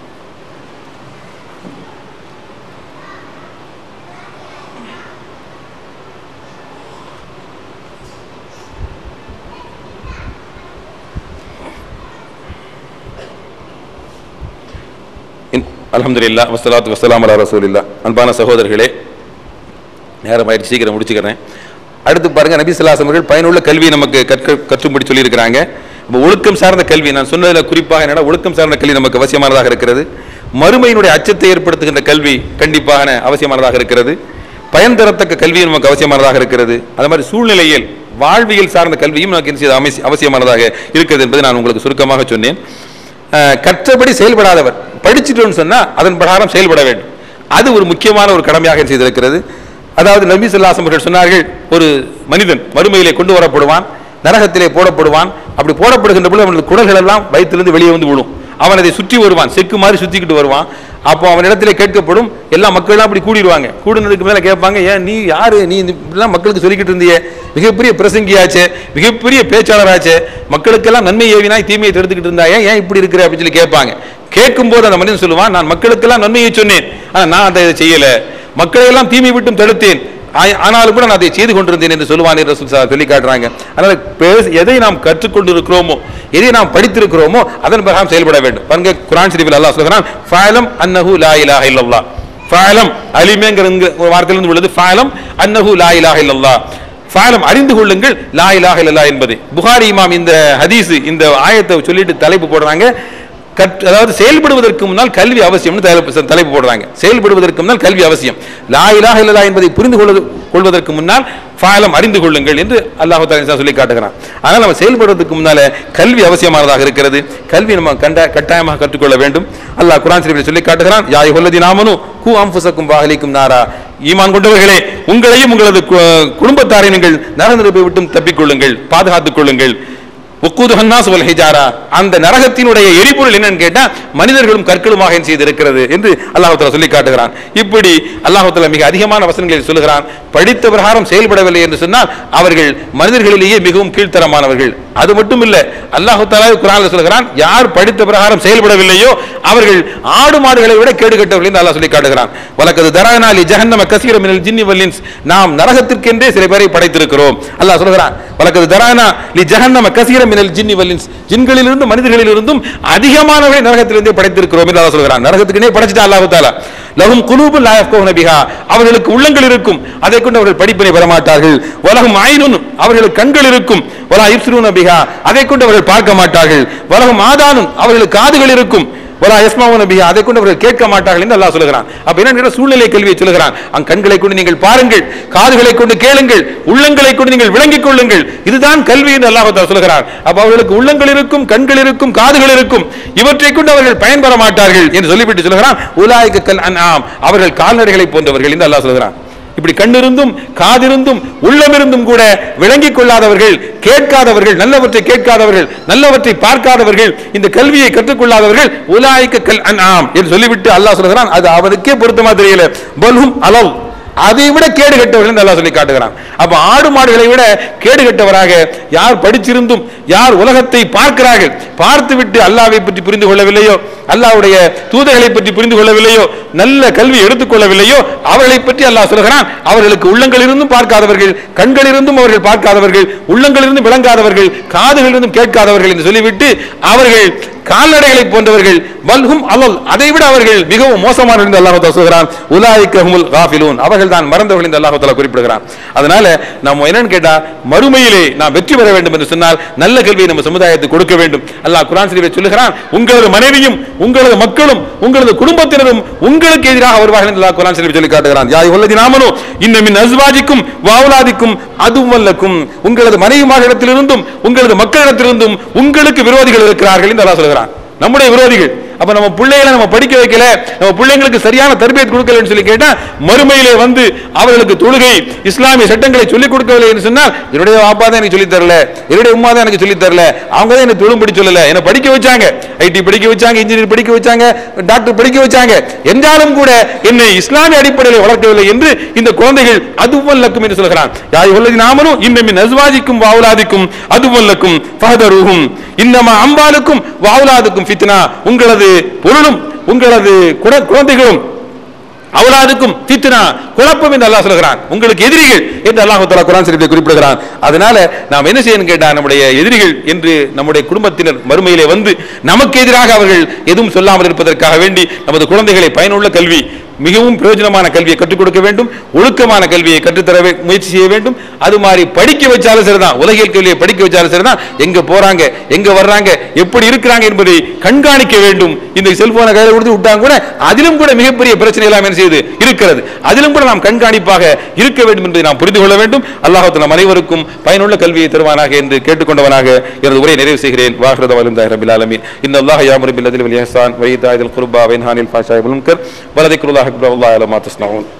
Speaker 1: அல்ஹம்துலில்லா வஸ்ஸலாத்து வஸ்ஸலாம் அலா ரசூலில்லா அன்பான சகோதரர்களே நேரம் ஆயிடுச்சு சீக்கிரம் முடிச்சுக்கிறேன் அடுத்து பாருங்க நபி ஸல்லல்லாஹு அவர்கள் பயனுள்ள கல்வி நமக்கு கற்க கற்றும்படி சொல்லியிருக்கிறாங்க இப்போ ஒழுக்கம் சார்ந்த கல்வி நான் சொன்னதில் குறிப்பாக என்னன்னா ஒழுக்கம் சார்ந்த கல்வி நமக்கு அவசியமானதாக இருக்கிறது மறுமையினுடைய அச்சத்தை ஏற்படுத்துகின்ற கல்வி கண்டிப்பாக அவசியமானதாக இருக்கிறது பயன் தரத்தக்க கல்வி நமக்கு அவசியமானதாக இருக்கிறது அது மாதிரி சூழ்நிலையில் வாழ்வியல் சார்ந்த கல்வியும் நமக்கு என்ன செய்வது அவசிய- அவசியமானதாக இருக்கிறது என்பதை நான் உங்களுக்கு சுருக்கமாக சொன்னேன் அஹ், கற்றபடி செயல்படாதவர் படிச்சிட்டோம்னு சொன்னா அதன் பிரகாரம் செயல்பட வேண்டும் அது ஒரு முக்கியமான ஒரு கடமையாக செய்திருக்கிறது அதாவது நபி ஸல்லல்லாஹு அவர்கள் சொன்னார்கள் ஒரு மனிதன் மறுமையிலே கொண்டு வரப்படுவான் நரகத்திலே போடப்படுவான் அப்படி போடப்படுகின்ற பொழுது அவனது குடல்கள் எல்லாம் வயிற்றிலிருந்து வெளியே வந்து விழும் அவன் அதை சுற்றி வருவான் செக்கு மாதிரி சுத்திக்கிட்டு வருவான் அப்போ அவனிடத்திலே கேட்கப்படும் எல்லா மக்கள்லாம் அப்படி கூடிடுவாங்க கூடுனதுக்கு மேல கேட்பாங்க ஏன் நீ யாரு நீ இந்த இப்படிலாம் மக்களுக்கு சொல்லிக்கிட்டு இருந்தியே மிகப்பெரிய பிரசங்கியாச்சே மிகப்பெரிய பேச்சாளராச்சே மக்களுக்கெல்லாம் நன்மை ஏவினாய் தீமையை தடுத்துக்கிட்டு இருந்தா ஏன் ஏன் இப்படி இருக்கிற அப்படின்னு சொல்லி கேட்பாங்க கேட்கும்போது அந்த மனிதன் சொல்லுவான் நான் மக்களுக்கெல்லாம் நன்மையை சொன்னேன் ஆனா நான் அதை செய்யல மக்களை எல்லாம் தீமை விட்டும் தடுத்தேன் ஆ- ஆனாலும் கூட நான் அதை செய்து கொண்டிருந்தேன் என்று சொல்லுவான் என்று ரசூல் ஸல்லல்லாஹு சொல்லி காட்டுறாங்க அதனால பேச- எதை நாம் கற்றுக்கொண்டு இருக்கிறோமோ எதை நாம் படித்திருக்கிறோமோ அதன் பிரகாரம் செயல்பட வேண்டும் பாருங்க குரான் ஷரீஃபில் அல்லாஹ் சொல்கிறான் ஃபஅலம் அன்னஹு லா இலாஹ இல்லல்லாஹ் ஃபஅலம் அலிமேங்கிற இங்க ஒரு வார்த்தையிலிருந்து உள்ளது ஃபஅலம் அன்னஹு லா இலாஹ இல்லல்லாஹ் ஃபஅலம் அறிந்து கொள்ளுங்கள் லா இலாஹ இல்லல்லாஹ் என்பது புகாரி இமாம் இந்த ஹதீஸ் இந்த ஆயத்தை சொல்லிட்டு தலைப்பு போடுறாங்க கற்- அதாவது செயல்படுவதற்கு முன்னால் கல்வி அவசியம்னு தலைப்பு தலைப்பு போடுறாங்க செயல்படுவதற்கு முன்னால் கல்வி அவசியம் லா இலாஹ இல்லல்லாஹ் என்பதை புரிந்து கொள்வது கொள்வதற்கு முன்னால் ஃபாலம் அறிந்து கொள்ளுங்கள் என்று அல்லாஹ் தாலா சொல்லி காட்டுகிறான் ஆனால் நம்ம செயல்படுவதற்கு முன்னால கல்வி அவசியமானதாக இருக்கிறது கல்வி நம்ம கண்ட கட்டாயமாக கற்றுக்கொள்ள வேண்டும் அல்லாஹ் குரான் ஷரீஃபில் சொல்லி காட்டுகிறான் யாய் ஹொல்லதி நாமனு கு அம்புசக்கும் வாகலிக்கும் நாரா ஈமான் கொண்டவர்களே உங்களையும் உங்களது கு- குடும்பத்தாரை நீங்கள் நரநெருப்பை விட்டும் தப்பிக்கொள்ளுங்கள் பாதுகாத்துக் கொள்ளுங்கள் உக்கூது ஹன்னாஸ் வல் ஹிஜாரா அந்த நரகத்தினுடைய எரிபொருள் என்னன்னு கேட்டா மனிதர்களும் கற்களுமாக என்ன செய்திருக்கிறது என்று அல்லாஹ் தஆலா சொல்லி காட்டுகிறான் இப்படி அல்லாஹ் தஆலா மிக அதிகமான வசனங்களில் சொல்லுகிறான் படித்த பிரகாரம் செயல்படவில்லை என்று சொன்னால் அவர்கள் மனிதர்களிலேயே மிகவும் கீழ்த்தரமானவர்கள் அது மட்டும் இல்ல அல்லாஹ் தஆலா குர்ஆன்ல சொல்கிறான் யார் படித்த பிரகாரம் செயல்படவில்லையோ அவர்கள் ஆடு மாடுகளை விட கேடு கட்டவர்கள் என்று அல்லாஹ் சொல்லி காட்டுகிறான் வலக்கது தரானா லி ஜஹன்னம கஸீர மினல் ஜின்னி வல் இன்ஸ் நாம் நரகத்திற்கென்றே சில பேரை படைத்திருக்கிறோம் அல்லாஹ் சொல்கிறான் வலக்கது தரானா லி ஜஹன்னம கஸீர மினல் ஜின்னி வல் இன்ஸ் ஜின்களிலிருந்து மனிதர்களிலிருந்தும் அதிகமானவரை நரகத்திலிருந்தே படைத்திருக்கிறோம் என்று அல்லாஹ் சொல்கிறான் நரகத்துக்குனே படைச்சிட்டான் அல்லாஹ் தஆலா லஹும் குலூபுல் லா யஃப்கஹூன பிஹா அவர்களுக்கு உள்ளங்கள் இருக்கும் அதை கொண்டு அவர்கள் படிப்பினை பெற மாட்டார்கள் வலஹும் ஐனுன் அவர்களுக்கு கண்கள் இருக்கும் வலா யுப்சிரூன பிஹா அதை கொண்டு அவர்கள் பார்க்க மாட்டார்கள் வலஹும் ஆதானும் அவர்களுக்கு காதுகள் இருக்கும் வலா யஸ்மாவுன பிஹா அதை கொண்டு அவர்கள் கேட்க மாட்டார்கள் என்று அல்லாஹ் சொல்கிறான் அப்ப என்ன சூழ்நிலை கல்வியை சொல்கிறான் அங் கண்களை கொண்டு நீங்கள் பாருங்கள் காதுகளை கொண்டு கேளுங்கள் உள்ளங்களை கொண்டு நீங்கள் விளங்கிக் கொள்ளுங்கள் இதுதான் கல்வி என்று அல்லாஹ் தஆலா சொல்கிறான் அப்ப அவர்களுக்கு உள்ளங்கள் இருக்கும் கண்கள் இருக்கும் காதுகள் இருக்கும் இவற்றை கொண்டு அவர்கள் பயன்பெற மாட்டார்கள் என்று சொல்லிவிட்டு சொல்கிறான் உலாய்க்கு கல் அன்ஆம் அவர்கள் கால்நடைகளை போன்றவர்கள் என்று அல்லாஹ் சொல்கிறான் இப்படி கண்ணிருந்தும் காதிருந்தும் உள்ளமிருந்தும் கூட விளங்கிக் கொள்ளாதவர்கள் கேட்காதவர்கள் நல்லவற்றை கேட்காதவர்கள் நல்லவற்றை பார்க்காதவர்கள் இந்த கல்வியை கற்றுக்கொள்ளாதவர்கள் உலாய்க்க கல் அன்ஆம் என்று சொல்லிவிட்டு அல்லாஹ் சொல்கிறான் அது அவனுக்கே பொருத்தமா தெரியல பல்ஹும் அளவு அதை விட கேடு கெட்டவர்கள் என்று அல்லாஹ் சொல்லி காட்டுகிறான் அப்ப ஆடு மாடுகளை விட கேடு கெட்டவராக யார் படிச்சிருந்தும் யார் உலகத்தை பார்க்கிறார்கள் பார்த்துவிட்டு அல்லாவை பற்றி புரிந்து கொள்ளவில்லையோ அல்லாஹ்வுடைய தூதர்களை பற்றி புரிந்து கொள்ளவில்லையோ நல்ல கல்வி எடுத்துக்கொள்ளவில்லையோ அவர்களை பற்றி அல்லாஹ் சொல்கிறான் அவர்களுக்கு உள்ளங்கள் இருந்தும் பார்க்காதவர்கள் கண்கள் இருந்தும் அவர்கள் பார்க்காதவர்கள் உள்ளங்கள் இருந்தும் விளங்காதவர்கள் காதுகள் இருந்தும் கேட்காதவர்கள் என்று சொல்லிவிட்டு அவர்கள் கால்நடைகளை போன்றவர்கள் வல்ஹும் அலல் அதை விட அவர்கள் மிகவும் மோசமான என்று அல்லாஹ் தஆலா சொல்கிறான் உலாயிக்கஹுமுல் காஃபிலூன் அவர்கள் தான் மறந்தவர்கள் என்று அல்லாஹ் தஆலா குறிப்பிடுகிறான் அதனால நம்ம என்னன்னு கேட்டா மறுமையிலே நாம் வெற்றி பெற வேண்டும் என்று சொன்னால் நல்ல கல்வியை நம்ம சமுதாயத்துக்கு கொடுக்க வேண்டும் அல்லாஹ் குர்ஆன் ஷரீஃபில் சொல்லுகிறான் உங்களது மனைவியும் உங்களது மக்களும் உங்களது குடும்பத்தினரும் உங்களுக்கு எதிராக வருவார்கள் என்று அல்லாஹ் குர்ஆன் ஷரீஃபில் சொல்லி காட்டுகிறான் யா அய்யுஹல்லதீன ஆமனு இன்ன மின் அஸ்வாஜிக்கும் வஅவுலாதிக்கும் அதுவல்லக்கும் உங்களது மனைவிமாரிடத்திலிருந்தும் உங்களது மக்களிடத்திலிருந்தும் உங்களுக்கு விரோதிகள் இருக்கிறார்கள் என்று அல்லாஹ் சொல்கிறான் நம்முடைய விரோதிகள் அப்ப நம்ம பிள்ளைகளை நம்ம படிக்க வைக்கல நம்ம பிள்ளைங்களுக்கு சரியான தர்பியத் கொடுக்கலன்னு சொல்லி கேட்டா மறுமையிலே வந்து அவர்களுக்கு தொழுகை இஸ்லாமிய சட்டங்களை சொல்லிக் கொடுக்கவில்லை என்று சொன்னால் என்னுடைய அப்பா தான் எனக்கு சொல்லித் தரல என்னுடைய உமா தான் எனக்கு சொல்லித் தரல அவங்க தான் எனக்கு தொழும்படி சொல்லல என்ன படிக்க வச்சாங்க ஐடி படிக்க வச்சாங்க இன்ஜினியர் படிக்க வச்சாங்க டாக்டர் படிக்க வச்சாங்க என்றாலும் கூட என்னை இஸ்லாமிய அடிப்படையில் வளர்க்கவில்லை என்று இந்த குழந்தைகள் அதுவல்லக்கும் என்று சொல்கிறான் யாய் உள்ளது நாமனும் இன்னமின் அஸ்வாஜிக்கும் வாவுலாதிக்கும் அதுவல்லக்கும் ஃபஹதருஹும் இன்னமா அம்பாலுக்கும் வாவுலாதுக்கும் ஃபித்னா உங்களது பொருளும் உங்களது குட- குழந்தைகளும் அவலாதுக்கும் ஃபித்னா குழப்பம் என்று அல்லாஹ் சொல்கிறான் உங்களுக்கு எதிரிகள் என்று அல்லாஹ் தஆலா குர்ஆன் ஷரீஃபில் குறிப்பிடுகிறான் அதனால நாம் என்ன செய்யணும் கேட்டா நம்முடைய எதிரிகள் என்று நம்முடைய குடும்பத்தினர் மறுமையிலே வந்து நமக்கு எதிராக அவர்கள் எதுவும் சொல்லாமல் இருப்பதற்காக வேண்டி நமது குழந்தைகளை பயனுள்ள கல்வி மிகவும் பிரயோஜனமான கல்வியை கற்றுக் கொடுக்க வேண்டும் ஒழுக்கமான கல்வியை கற்றுத்தர வே- முயற்சி செய்ய வேண்டும் அது மாதிரி படிக்க வச்சாலும் சரிதான் உலகியல் கல்வியை படிக்க வச்சாலும் சரிதான் எங்க போறாங்க எங்க வர்றாங்க எப்படி இருக்கிறாங்க என்பதை கண்காணிக்க வேண்டும் இந்த செல்போனை கையில கொடுத்து விட்டாங்க கூட அதிலும் கூட மிகப்பெரிய பிரச்சனை எல்லாம் என்ன செய்யுது இருக்கிறது அதிலும் கூட நாம் கண்காணிப்பாக இருக்க வேண்டும் என்பதை நாம் புரிந்து கொள்ள வேண்டும் அல்லாஹ் நம் அனைவருக்கும் பயனுள்ள கல்வியை தருவானாக என்று கேட்டுக்கொண்டவனாக எனது உரையை நிறைவு செய்கிறேன் வாஹ்ரத வலிந்தாய் ரபில் ஆலமீன் இந்த அல்லாஹ் யாமுரு பில் அதில் வல் இஹ்சான் வ ஈதாஇல் குர்பா வ இன்ஹானில் ஃபாஷாய் வல் முன்கர் வலதிக்ருல்லாஹ் அக்பர் வல்லாஹு அலா மா தஸ்னஊன்